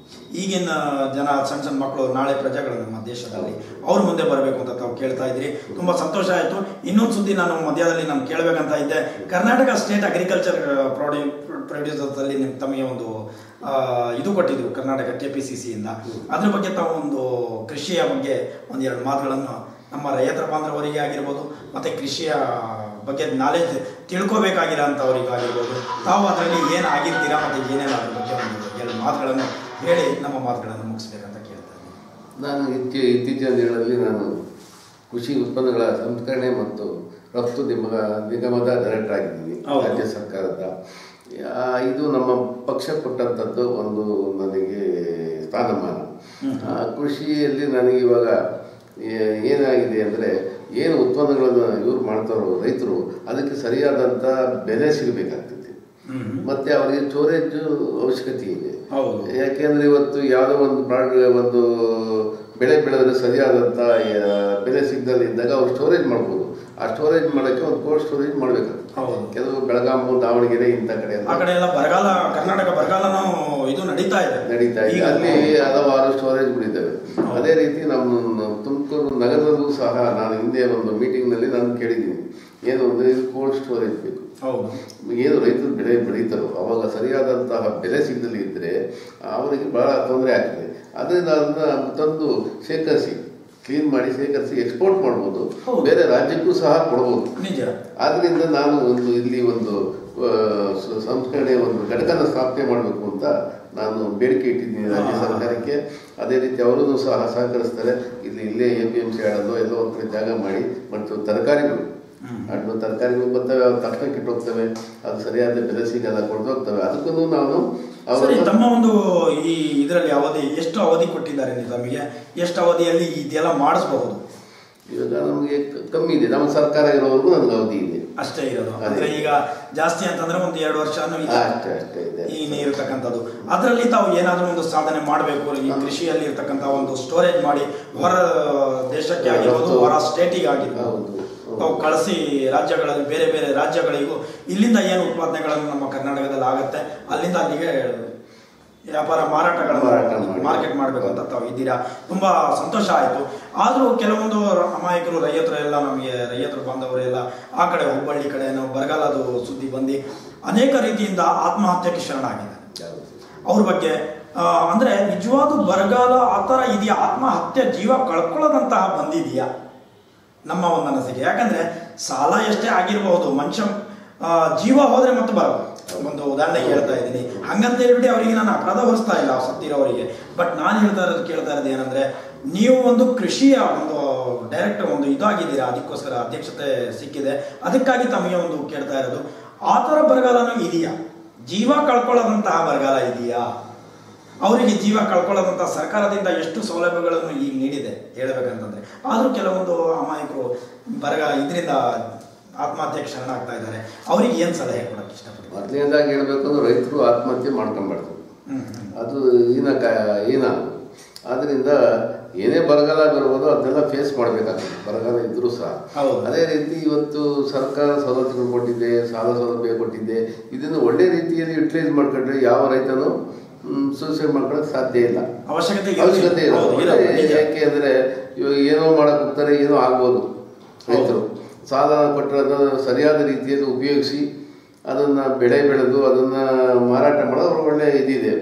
ಈಗಿನ ಜನ ಸಣ್ಣ ಸಣ್ಣ ಮಕ್ಕಳು ನಾಳೆ ಪ್ರಜೆಗಳು ನಮ್ಮ ದೇಶದಲ್ಲಿ ಅವ್ರ ಮುಂದೆ ಬರಬೇಕು ಅಂತ ತಾವು ಕೇಳ್ತಾ ಇದ್ರಿ ತುಂಬಾ ಸಂತೋಷ ಆಯ್ತು ಇನ್ನೊಂದು ಸುದ್ದಿ ನಾನು ಮಧ್ಯದಲ್ಲಿ ನಾನು ಕೇಳಬೇಕಂತ ಇದ್ದೆ ಕರ್ನಾಟಕ ಸ್ಟೇಟ್ ಅಗ್ರಿಕಲ್ಚರ್ ಪ್ರೊಡ್ಯೂ ಪ್ರೊಡ್ಯೂಸರ್ಸ್ ಅಲ್ಲಿ ನಿಮ್ ತಮಗೆ ಒಂದು ಆ, ಇದು ಕೊಟ್ಟಿದ್ರು ಕರ್ನಾಟಕ ಕೆ ಪಿ ಸಿ ಸಿಯಿಂದ ಅದ್ರ ಬಗ್ಗೆ ತಾವು ಒಂದು ಕೃಷಿಯ ಬಗ್ಗೆ ಒಂದೆರಡು ಮಾತುಗಳನ್ನು ನಮ್ಮ ರೈತರ ಬಾಂಧವರಿಗೆ ಆಗಿರ್ಬೋದು ಮತ್ತೆ ಕೃಷಿಯ ಬಗ್ಗೆ ನಾಲೆಜ್ ತಿಳ್ಕೋಬೇಕಾಗಿರೋ ಅಂಥವ್ರಿಗೆ ಆಗಿರ್ಬೋದು ತಾವು ಅದರಲ್ಲಿ ಏನು ಆಗಿರ್ತೀರಾ ಮತ್ತೆ ಏನೇನು ಅದ್ರ ಬಗ್ಗೆ ಒಂದು ಎರಡು ಮಾತುಗಳನ್ನು ಹೇಳಿ ನಮ್ಮ ಮಾತುಗಳನ್ನು ಮುಗಿಸ್ಬೇಕಂತ ಕೇಳ್ತಾ ಇದ್ದೀನಿ ನಾನು ಇತ್ತೀ ಇತ್ತೀಚಿನ ದಿನಗಳಲ್ಲಿ ನಾನು ಕೃಷಿ ಉತ್ಪನ್ನಗಳ ಸಂಸ್ಕರಣೆ ಮತ್ತು ರಫ್ತು ನಿಗಮ ನಿಗಮದ ಡೈರೆಕ್ಟರ್ ಆಗಿದ್ದೀನಿ ಹೌದು. ರಾಜ್ಯ ಸರ್ಕಾರದ ಆ, ಇದು ನಮ್ಮ ಪಕ್ಷ ಕೊಟ್ಟಂಥದ್ದು ಒಂದು ನನಗೆ ಸ್ಥಾನಮಾನ ಆ, ಕೃಷಿಯಲ್ಲಿ ನನಗೆ ಇವಾಗ ಏ- ಏನಾಗಿದೆ ಅಂದರೆ ಏನು ಉತ್ಪನ್ನಗಳನ್ನು ಇವ್ರು ಮಾಡ್ತಾರೋ ರೈತರು ಅದಕ್ಕೆ ಸರಿಯಾದಂಥ ಬೆಲೆ ಸಿಗಬೇಕಾಗ್ತೈತಿ ಹ್ಮ್ ಮತ್ತೆ ಅವರಿಗೆ ಸ್ಟೋರೇಜ್ ಅವಶ್ಯಕತೆ ಇದೆ ಹೌದು ಯಾಕೆಂದ್ರೆ ಇವತ್ತು ಯಾವುದೋ ಒಂದು ಪ್ರಾಡ್ ಒಂದು ಬೆಳೆ ಬೆಳೆದ್ರೆ ಸರಿಯಾದಂಥ ಆ, ಬೆಲೆ ಸಿಗದಲ್ಲಿ ಇದ್ದಾಗ ಅವ್ರು ಸ್ಟೋರೇಜ್ ಮಾಡ್ಬೋದು ಆ ಸ್ಟೋರೇಜ್ ಮಾಡೋಕ್ಕೆ ಒಂದು ಕೋಲ್ಡ್ ಸ್ಟೋರೇಜ್ ಮಾಡಬೇಕಾಗ್ತದೆ ಹೌದು ಕೆಲವು ಬೆಳಗಾಮು ದಾವಣಗೆರೆ ಇಂಥ ಕಡೆ ಆ ಎಲ್ಲ ಕಡೆ ಎಲ್ಲ ಬರಗಾಲ ಕರ್ನಾಟಕ ಬರಗಾಲನೂ ಇದು ನಡೀತಾ ಇದೆ ನಡೀತಾ ಇದೆ ಈಗ ಅಲ್ಲಿ ಹಲವಾರು ಸ್ಟೋರೇಜ್ಗಳಿದ್ದಾವೆ ಹೌದು. ಅದೇ ರೀತಿ ನಮ್ಮ ತುಮಕೂರು ನಗರದಲ್ಲೂ ಸಹ ನಾನು ಹಿಂದೆ ಒಂದು ಮೀಟಿಂಗ್ನಲ್ಲಿ ನಾನು ಕೇಳಿದ್ದೀನಿ ಏನು ಅಂದರೆ ಕೋಲ್ಡ್ ಸ್ಟೋರೇಜ್ ಬೇಕು ಹೌದು ಏನು ರೈತರು ಬೆಳೆ ಬೆಳೀತಾರೋ ಅವಾಗ ಸರಿಯಾದಂತಹ ಬೆಲೆ ಸಿಗದಲ್ಲಿ ಇದ್ದರೆ ಅವರಿಗೆ ಬಹಳ ತೊಂದರೆ ಆಗ್ತದೆ ಅದರಿಂದ ಅದನ್ನ ತಂದು ಶೇಖರಿಸಿ ಕ್ಲೀನ್ ಮಾಡಿ ಶೇಖರಿಸಿ ಎಕ್ಸ್ಪೋರ್ಟ್ ಮಾಡ್ಬೋದು ಹೌದು. ಬೇರೆ ರಾಜ್ಯಕ್ಕೂ ಸಹ ಕೊಡ್ಬೋದು ನಿಜ ಆದ್ದರಿಂದ ನಾನು ಒಂದು ಇಲ್ಲಿ ಒಂದು ಆ, ಸ- ಸಂಸ್ಕರಣೆ ಒಂದು ಘಟಕನ ಸ್ಥಾಪನೆ ಮಾಡಬೇಕು ಅಂತ ನಾನು ಬೇಡಿಕೆ ಇಟ್ಟಿದ್ದೀನಿ ರಾಜ್ಯ ಹಾ. ಸರ್ಕಾರಕ್ಕೆ ಅದೇ ರೀತಿ ಅವರೂ ಸಹ ಸಹಕರಿಸ್ತಾರೆ ಇಲ್ಲಿ ಇಲ್ಲೇ ಎ ಪಿ ಎಂ ಸಿ ಆಡೋದು ಎಲ್ಲೋ ಒಂದು ಕಡೆ ಜಾಗ ಮಾಡಿ ಮತ್ತು ತರಕಾರಿಗಳು ಹ್ಮ್. ಹಣ್ಣು ತರಕಾರಿಗಳು ಬರ್ತವೆ ಅವು ತಕ್ಷಣ ಕೆಟ್ಟೋಗ್ತವೆ ಅದು ಸರಿಯಾದ ಬೆಲೆ ಸಿಗಲ್ಲ ಕೊಡ್ದೋಗ್ತವೆ ಅದಕ್ಕೂ ನಾವು ಸರಿ ಅವರು ತಮ್ಮ ಒಂದು ಈ ಇದರಲ್ಲಿ ಅವಧಿ ಎಷ್ಟು ಅವಧಿ ಕೊಟ್ಟಿದ್ದಾರೆ ನೀವು ತಮಗೆ ಎಷ್ಟು ಅವಧಿಯಲ್ಲಿ ಇದೆಲ್ಲ ಮಾಡಿಸಬಹುದು ಇವಾಗ ನಮಗೆ ಕಮ್ಮಿ ಇದೆ ನಮ್ಮ ಸರ್ಕಾರ ಇರೋವರೆಗೂ ನನಗೆ ಅವಧಿ ಇದೆ ಅಷ್ಟೇ ಇರೋದು ಅದೇ. ಅಂದ್ರೆ ಈಗ ಜಾಸ್ತಿ ಅಂತಂದ್ರೆ ಒಂದು ಎರಡು ವರ್ಷನೂ ಇದೆ ಅಷ್ಟೇ ಅಷ್ಟೇ ಇದೆ ಈ ಇರತಕ್ಕಂಥದ್ದು ಅದರಲ್ಲಿ ತಾವು ಏನಾದರೂ ಒಂದು ಸಾಧನೆ ಮಾಡಬೇಕು ಈ ಕೃಷಿಯಲ್ಲಿ ಇರ್ತಕ್ಕಂಥ ಒಂದು ಸ್ಟೋರೇಜ್ ಮಾಡಿ ಹೊರ ದೇಶಕ್ಕೆ ಆಗಿರ್ಬೋದು ಹೊರ ಸ್ಟೇಟಿಗೆ ಆಗಿರ್ಬೋದು ಹೌದು. ತಾವು ಕಳಿಸಿ ರಾಜ್ಯಗಳಲ್ಲಿ ಬೇರೆ ಬೇರೆ ರಾಜ್ಯಗಳಿಗೂ ಇಲ್ಲಿಂದ ಏನು ಉತ್ಪಾದನೆಗಳನ್ನು ನಮ್ಮ ಕರ್ನಾಟಕದಲ್ಲಿ ಆಗುತ್ತೆ ಅಲ್ಲಿಂದ ಅಲ್ಲಿಗೆ ವ್ಯಾಪಾರ ಮಾರಾಟ ಮಾರಾಟಗಳನ್ನು ಮಾಡಿ. ಮಾರ್ಕೆಟ್ ಮಾಡಬೇಕು ಅಂತ ತಾವು ಇದ್ದೀರಾ ತುಂಬಾ ಸಂತೋಷ ಆಯಿತು ಆದರೂ ಕೆಲವೊಂದು ಅಮಾಯಕರು ರೈತರು ಎಲ್ಲ ನಮಗೆ ರೈತರು ಬಾಂಧವರು ಎಲ್ಲ ಆ ಕಡೆ ಹುಬ್ಬಳ್ಳಿ ಕಡೆ ನಾವು ಬರಗಾಲದು ಸುದ್ದಿ ಬಂದು ಅನೇಕ ರೀತಿಯಿಂದ ಆತ್ಮಹತ್ಯೆಗೆ ಶರಣಾಗಿದ್ದಾರೆ ಹೌದು. ಅವ್ರ ಬಗ್ಗೆ ಆ, ಅಂದ್ರೆ ನಿಜವಾದ ಬರಗಾಲ ಆ ಥರ ಇದೆಯಾ ಆತ್ಮಹತ್ಯೆ ಜೀವ ಕಳ್ಕೊಳ್ಳೋದಂತಹ ಬಂದಿದೆಯಾ ನಮ್ಮ ಒಂದು ಅನಿಸಿಕೆ ಯಾಕಂದ್ರೆ ಸಾಲ ಎಷ್ಟೇ ಆಗಿರಬಹುದು ಮನುಷ್ಯ ಆ, ಜೀವ ಹೋದ್ರೆ ಮತ್ತೆ ಬರಲ್ಲ ಒಂದು ಉದಾಹರಣೆಗೆ ಹೇಳ್ತಾ ಇದ್ದೀನಿ ಹಂಗಂತ ಹೇಳ್ಬಿಟ್ಟು ಅವರಿಗೆ ನಾನು ಅಪರಾಧ ಹೊರಿಸ್ತಾ ಇಲ್ಲ ಸತ್ತಿರೋರಿಗೆ ಬಟ್ ನಾನು ಹೇಳ್ತಾ ಇರೋದು ಕೇಳ್ತಾ ಇರೋದು ಏನಂದ್ರೆ ನೀವು ಒಂದು ಕೃಷಿಯ ಒಂದು ಡೈರೆಕ್ಟ್ ಒಂದು ಇದಾಗಿದ್ದೀರಾ ಅದಕ್ಕೋಸ್ಕರ ಅಧ್ಯಕ್ಷತೆ ಸಿಕ್ಕಿದೆ ಅದಕ್ಕಾಗಿ ತಮಗೆ ಒಂದು ಕೇಳ್ತಾ ಇರೋದು ಆ ಥರ ಬರಗಾಲನೂ ಇದೆಯಾ ಜೀವ ಕಳ್ಕೊಳ್ಳೋದಂತಹ ಬರಗಾಲ ಇದೆಯಾ ಅವರಿಗೆ ಜೀವ ಕಳ್ಕೊಳ್ಳೋದಂತ ಸರ್ಕಾರದಿಂದ ಎಷ್ಟು ಸೌಲಭ್ಯಗಳನ್ನು ಈಗ ನೀಡಿದೆ ಹೇಳ್ಬೇಕಂತಂದ್ರೆ ಆದರೂ ಕೆಲವೊಂದು ಅಮಾಯಕರು ಬರಗಾಲ ಇದರಿಂದ ಆತ್ಮಹತ್ಯೆಗೆ ಶರಣಾಗ್ತಾ ಇದ್ದಾರೆ ಅವರಿಗೆ ಏನು ಸಲಹೆ ಕೊಡಕ್ಕೆ ಇಷ್ಟಪಡ್ತಾರೆ ಮೊದಲನೇದಾಗಿ ಹೇಳ್ಬೇಕು ಅಂದ್ರೆ ರೈತರು ಆತ್ಮಹತ್ಯೆ ಮಾಡ್ಕೊಂಬಾರ್ದು ಹ್ಮ್ ಹ್ಮ್. ಅದು ಈನ ಕ ಈನ ಆದ್ರಿಂದ ಏನೇ ಬರಗಾಲ ಬರ್ಬೋದು ಅದನ್ನೆಲ್ಲ ಫೇಸ್ ಮಾಡಬೇಕಾಗ್ತದೆ ಬರಗಾಲ ಇದ್ರೂ ಸಹ ಹೌದು. ಅದೇ ರೀತಿ ಇವತ್ತು ಸರ್ಕಾರ ಸವಲತ್ತುಗಳು ಕೊಟ್ಟಿದೆ ಸಾಲ ಸೌಲಭ್ಯ ಕೊಟ್ಟಿದೆ ಇದನ್ನು ಒಳ್ಳೆ ರೀತಿಯಲ್ಲಿ ಯುಟಿಲೈಸ್ ಮಾಡ್ಕೊಂಡ್ರೆ ಯಾವ ರೈತನು ಸೂಸೈಡ್ ಮಾಡ್ಕೊಳಕ್ ಸಾಧ್ಯ ಇಲ್ಲ ಅವಶ್ಯಕತೆ ಇಲ್ಲ. ಅವಶ್ಯಕತೆ ಇಲ್ಲ ಹೌದು, ಇಲ್ಲ, ನಿಜ. ಯಾಕೆ ಅಂದ್ರೆ ಇವಾಗ ಏನೋ ಮಾಡಕ್ ಹೋಗ್ತಾರೆ ಏನೋ ಆಗ್ಬೋದು ರೈತರು ಸಾಲ ಕೊಟ್ಟರೆ ಅದನ್ನು ಸರಿಯಾದ ರೀತಿಯಲ್ಲಿ ಉಪಯೋಗಿಸಿ ಅದನ್ನ ಬೆಳೆ ಬೆಳೆದು ಅದನ್ನ ಮಾರಾಟ ಮಾಡೋದು ಅವ್ರ ಒಳ್ಳೆ ಇದಿದೆ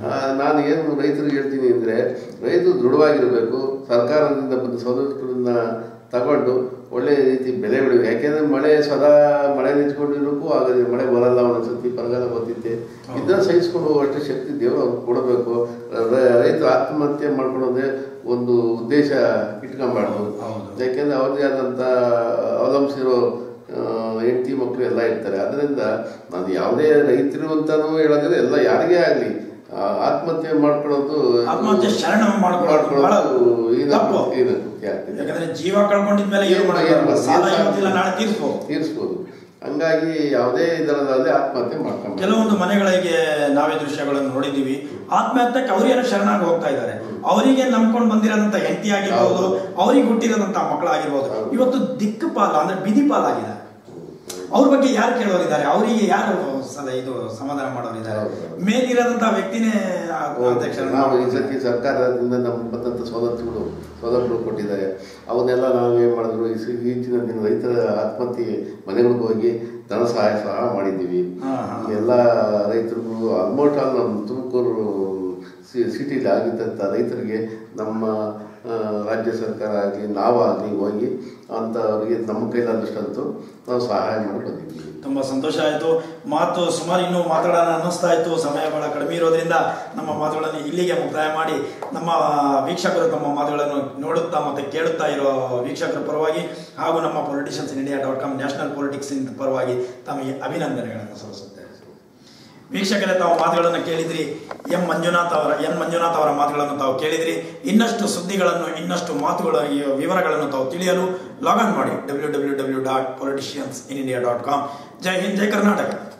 ಆ, ನಾನು ಏನು ರೈತರಿಗೆ ಹೇಳ್ತೀನಿ ಅಂದರೆ ರೈತರು ದೃಢವಾಗಿರಬೇಕು ಸರ್ಕಾರದಿಂದ ಬಂದ ಸವಲತ್ತುಗಳನ್ನ ತಗೊಂಡು ಒಳ್ಳೆಯ ರೀತಿ ಬೆಲೆ ಬೆಳಿಬೇಕು ಯಾಕೆಂದ್ರೆ ಮಳೆ ಸದಾ ಮಳೆ ನಿಂತ್ಕೊಂಡಿರೋಕ್ಕೂ ಆಗೋದಿಲ್ಲ ಮಳೆ ಬರಲ್ಲ ಒಂದೊಂದ್ಸತಿ ಬರಗಾಲ ಬರ್ತಿತ್ತೆ ಇದನ್ನ ಸಹಿಸ್ಕೊಂಡು ಹೋಗುವಷ್ಟು ಶಕ್ತಿ ದೇವರು ಅವ್ರಿಗೆ ಕೊಡಬೇಕು ರ- ರೈತರು ಆತ್ಮಹತ್ಯೆ ಮಾಡ್ಕೊಳ್ಳೋದೇ ಒಂದು ಉದ್ದೇಶ ಇಟ್ಕೊಂಬಾರ್ದು ಹೌದು. ಯಾಕೆಂದ್ರೆ ಅವ್ರದ್ದೇ ಆದಂಥ ಅವಲಂಬಿಸಿರೋ ಹೆಂಡತಿ ಮಕ್ಕಳು ಎಲ್ಲ ಇರ್ತಾರೆ ಅದರಿಂದ ನಾನು ಯಾವುದೇ ರೈತರು ಅಂತಾನೂ ಹೇಳೋದಿಲ್ಲ ಎಲ್ಲ ಯಾರಿಗೇ ಆಗಲಿ ಆತ್ಮಹತ್ಯೆ ಮಾಡ್ಕೊಳ್ಳೋದು ಆತ್ಮಹತ್ಯೆ ಶರಣ ಮಾಡ್ಕೊಳ್ಳೋದು ಬಹಳ ಮಾಡ್ಕೊಳ್ಳೋದು ಇದು ತಪ್ಪು ಇದು ಮುಖ್ಯ ಆಗ್ತದೆ ಯಾಕಂದ್ರೆ ಜೀವ ಕಳ್ಕೊಂಡಿದ್ಮೇಲೆ ಏನು ಏನು ಮಾಡೋದು ಮಾಡೋದು? ಸಾಲ ಇವತ್ತಿಲ್ಲ ನಾಳೆ ತೀರಿಸ್ಬೋದು ತೀರಿಸ್ಬೋದು ಹಂಗಾಗಿ ಯಾವುದೇ ಇದರದಲ್ಲಿ ಆತ್ಮಹತ್ಯೆ ಮಾಡ್ಕೊಂಡು ಕೆಲವೊಂದು ಮನೆಗಳಿಗೆ ನಾವೇ ದೃಶ್ಯಗಳನ್ನು ನೋಡಿದೀವಿ ಆತ್ಮಹತ್ಯೆಗೆ ಅವರೇನು ಶರಣಾಗಿ ಹೋಗ್ತಾ ಇದ್ದಾರೆ ಅವರಿಗೆ ನಂಬ್ಕೊಂಡು ಬಂದಿರೋದಂತ ಹೆಂಡತಿ ಆಗಿರ್ಬೋದು ಅವ್ರಿಗೆ ಹುಟ್ಟಿರೋದಂತ ಮಕ್ಕಳಾಗಿರ್ಬೋದು ಇವತ್ತು ದಿಕ್ಕುಪಾಲ ಅಂದ್ರೆ ಬಿದಿ ಪಾಲಾಗಿದೆ ಅವ್ರ ಬಗ್ಗೆ ಯಾರು ಕೇಳೋರಿದ್ದಾರೆ ಅವರಿಗೆ ಯಾರು ಸದಾ ಇದು ಸಮಾಧಾನ ಮಾಡೋರಿದ್ದಾರೆ ಹೌದು. ಮೇಲಿರೋದಂತ ವ್ಯಕ್ತಿನೇ ಅಧ್ಯಕ್ಷರ ನಾವು ಈ ಸತಿ ಸರ್ಕಾರದಿಂದ ನಮ್ಗೆ ಬಂದಂಥ ಸವಲತ್ತುಗಳು ಸೌಲಭ್ಯಗಳು ಕೊಟ್ಟಿದ್ದಾರೆ ಅವನ್ನೆಲ್ಲ ನಾವು ಏನು ಮಾಡಿದ್ರು ಈ ಸಿ- ಈಚಿನ ದಿನ ರೈತರ ಆತ್ಮಹತ್ಯೆ ಮನೆಗಳಿಗೆ ಹೋಗಿ ಧನ ಸಹಾಯ ಸಹ ಮಾಡಿದ್ದೀವಿ ಹಾ, ಹಾ. ಎಲ್ಲ ರೈತರಿಗೂ ಆಲ್ಮೋಸ್ಟ್ ಆಲ್ ನಮ್ಮ ತುಮಕೂರು ಸಿ ಸಿಟಿಲಿ ಆಗಿದ್ದಂಥ ರೈತರಿಗೆ ನಮ್ಮ ಆ, ರಾಜ್ಯ ಸರ್ಕಾರ ಆಗಲಿ ನಾವಾಗಲಿ ಹೋಗಿ ಅಂಥವ್ರಿಗೆ ನಮ್ಮ ಕೈಲಾದಷ್ಟಂತೂ ನಾವು ಸಹಾಯ ಮಾಡಿ ಬಂದಿದ್ದೀವಿ ತುಂಬಾ ಸಂತೋಷ ಆಯಿತು ಮಾತು ಸುಮಾರು ಇನ್ನೂ ಮಾತಾಡೋಣ ಅನ್ನಿಸ್ತಾ ಇತ್ತು ಸಮಯ ಬಹಳ ಕಡಿಮೆ ಇರೋದ್ರಿಂದ ನಮ್ಮ ಮಾತುಗಳನ್ನು ಇಲ್ಲಿಗೆ ಮುಕ್ತಾಯ ಮಾಡಿ ನಮ್ಮ ವೀಕ್ಷಕರು ತಮ್ಮ ಮಾತುಗಳನ್ನು ನೋಡುತ್ತಾ ಮತ್ತೆ ಕೇಳುತ್ತಾ ಇರೋ ವೀಕ್ಷಕರ ಪರವಾಗಿ ಹಾಗೂ ನಮ್ಮ politicians in India dot com national politics in ಪರವಾಗಿ ತಮಗೆ ಅಭಿನಂದನೆಗಳನ್ನು ಸಲ್ಲಿಸುತ್ತೇವೆ ವೀಕ್ಷಕರೇ ತಾವು ಮಾತುಗಳನ್ನು ಕೇಳಿದ್ರಿ ಎಂ ಮಂಜುನಾಥ್ ಅವರ ಎನ್ ಮಂಜುನಾಥ್ ಅವರ ಮಾತುಗಳನ್ನು ತಾವು ಕೇಳಿದ್ರಿ ಇನ್ನಷ್ಟು ಸುದ್ದಿಗಳನ್ನು ಇನ್ನಷ್ಟು ಮಾತುಗಳ ಈ ವಿವರಗಳನ್ನು ತಾವು ತಿಳಿಯಲು ಲಾಗಿನ್ ಮಾಡಿ W W W dot politicians in India dot com ಜೈ ಹಿಂದ್ ಜೈ ಕರ್ನಾಟಕ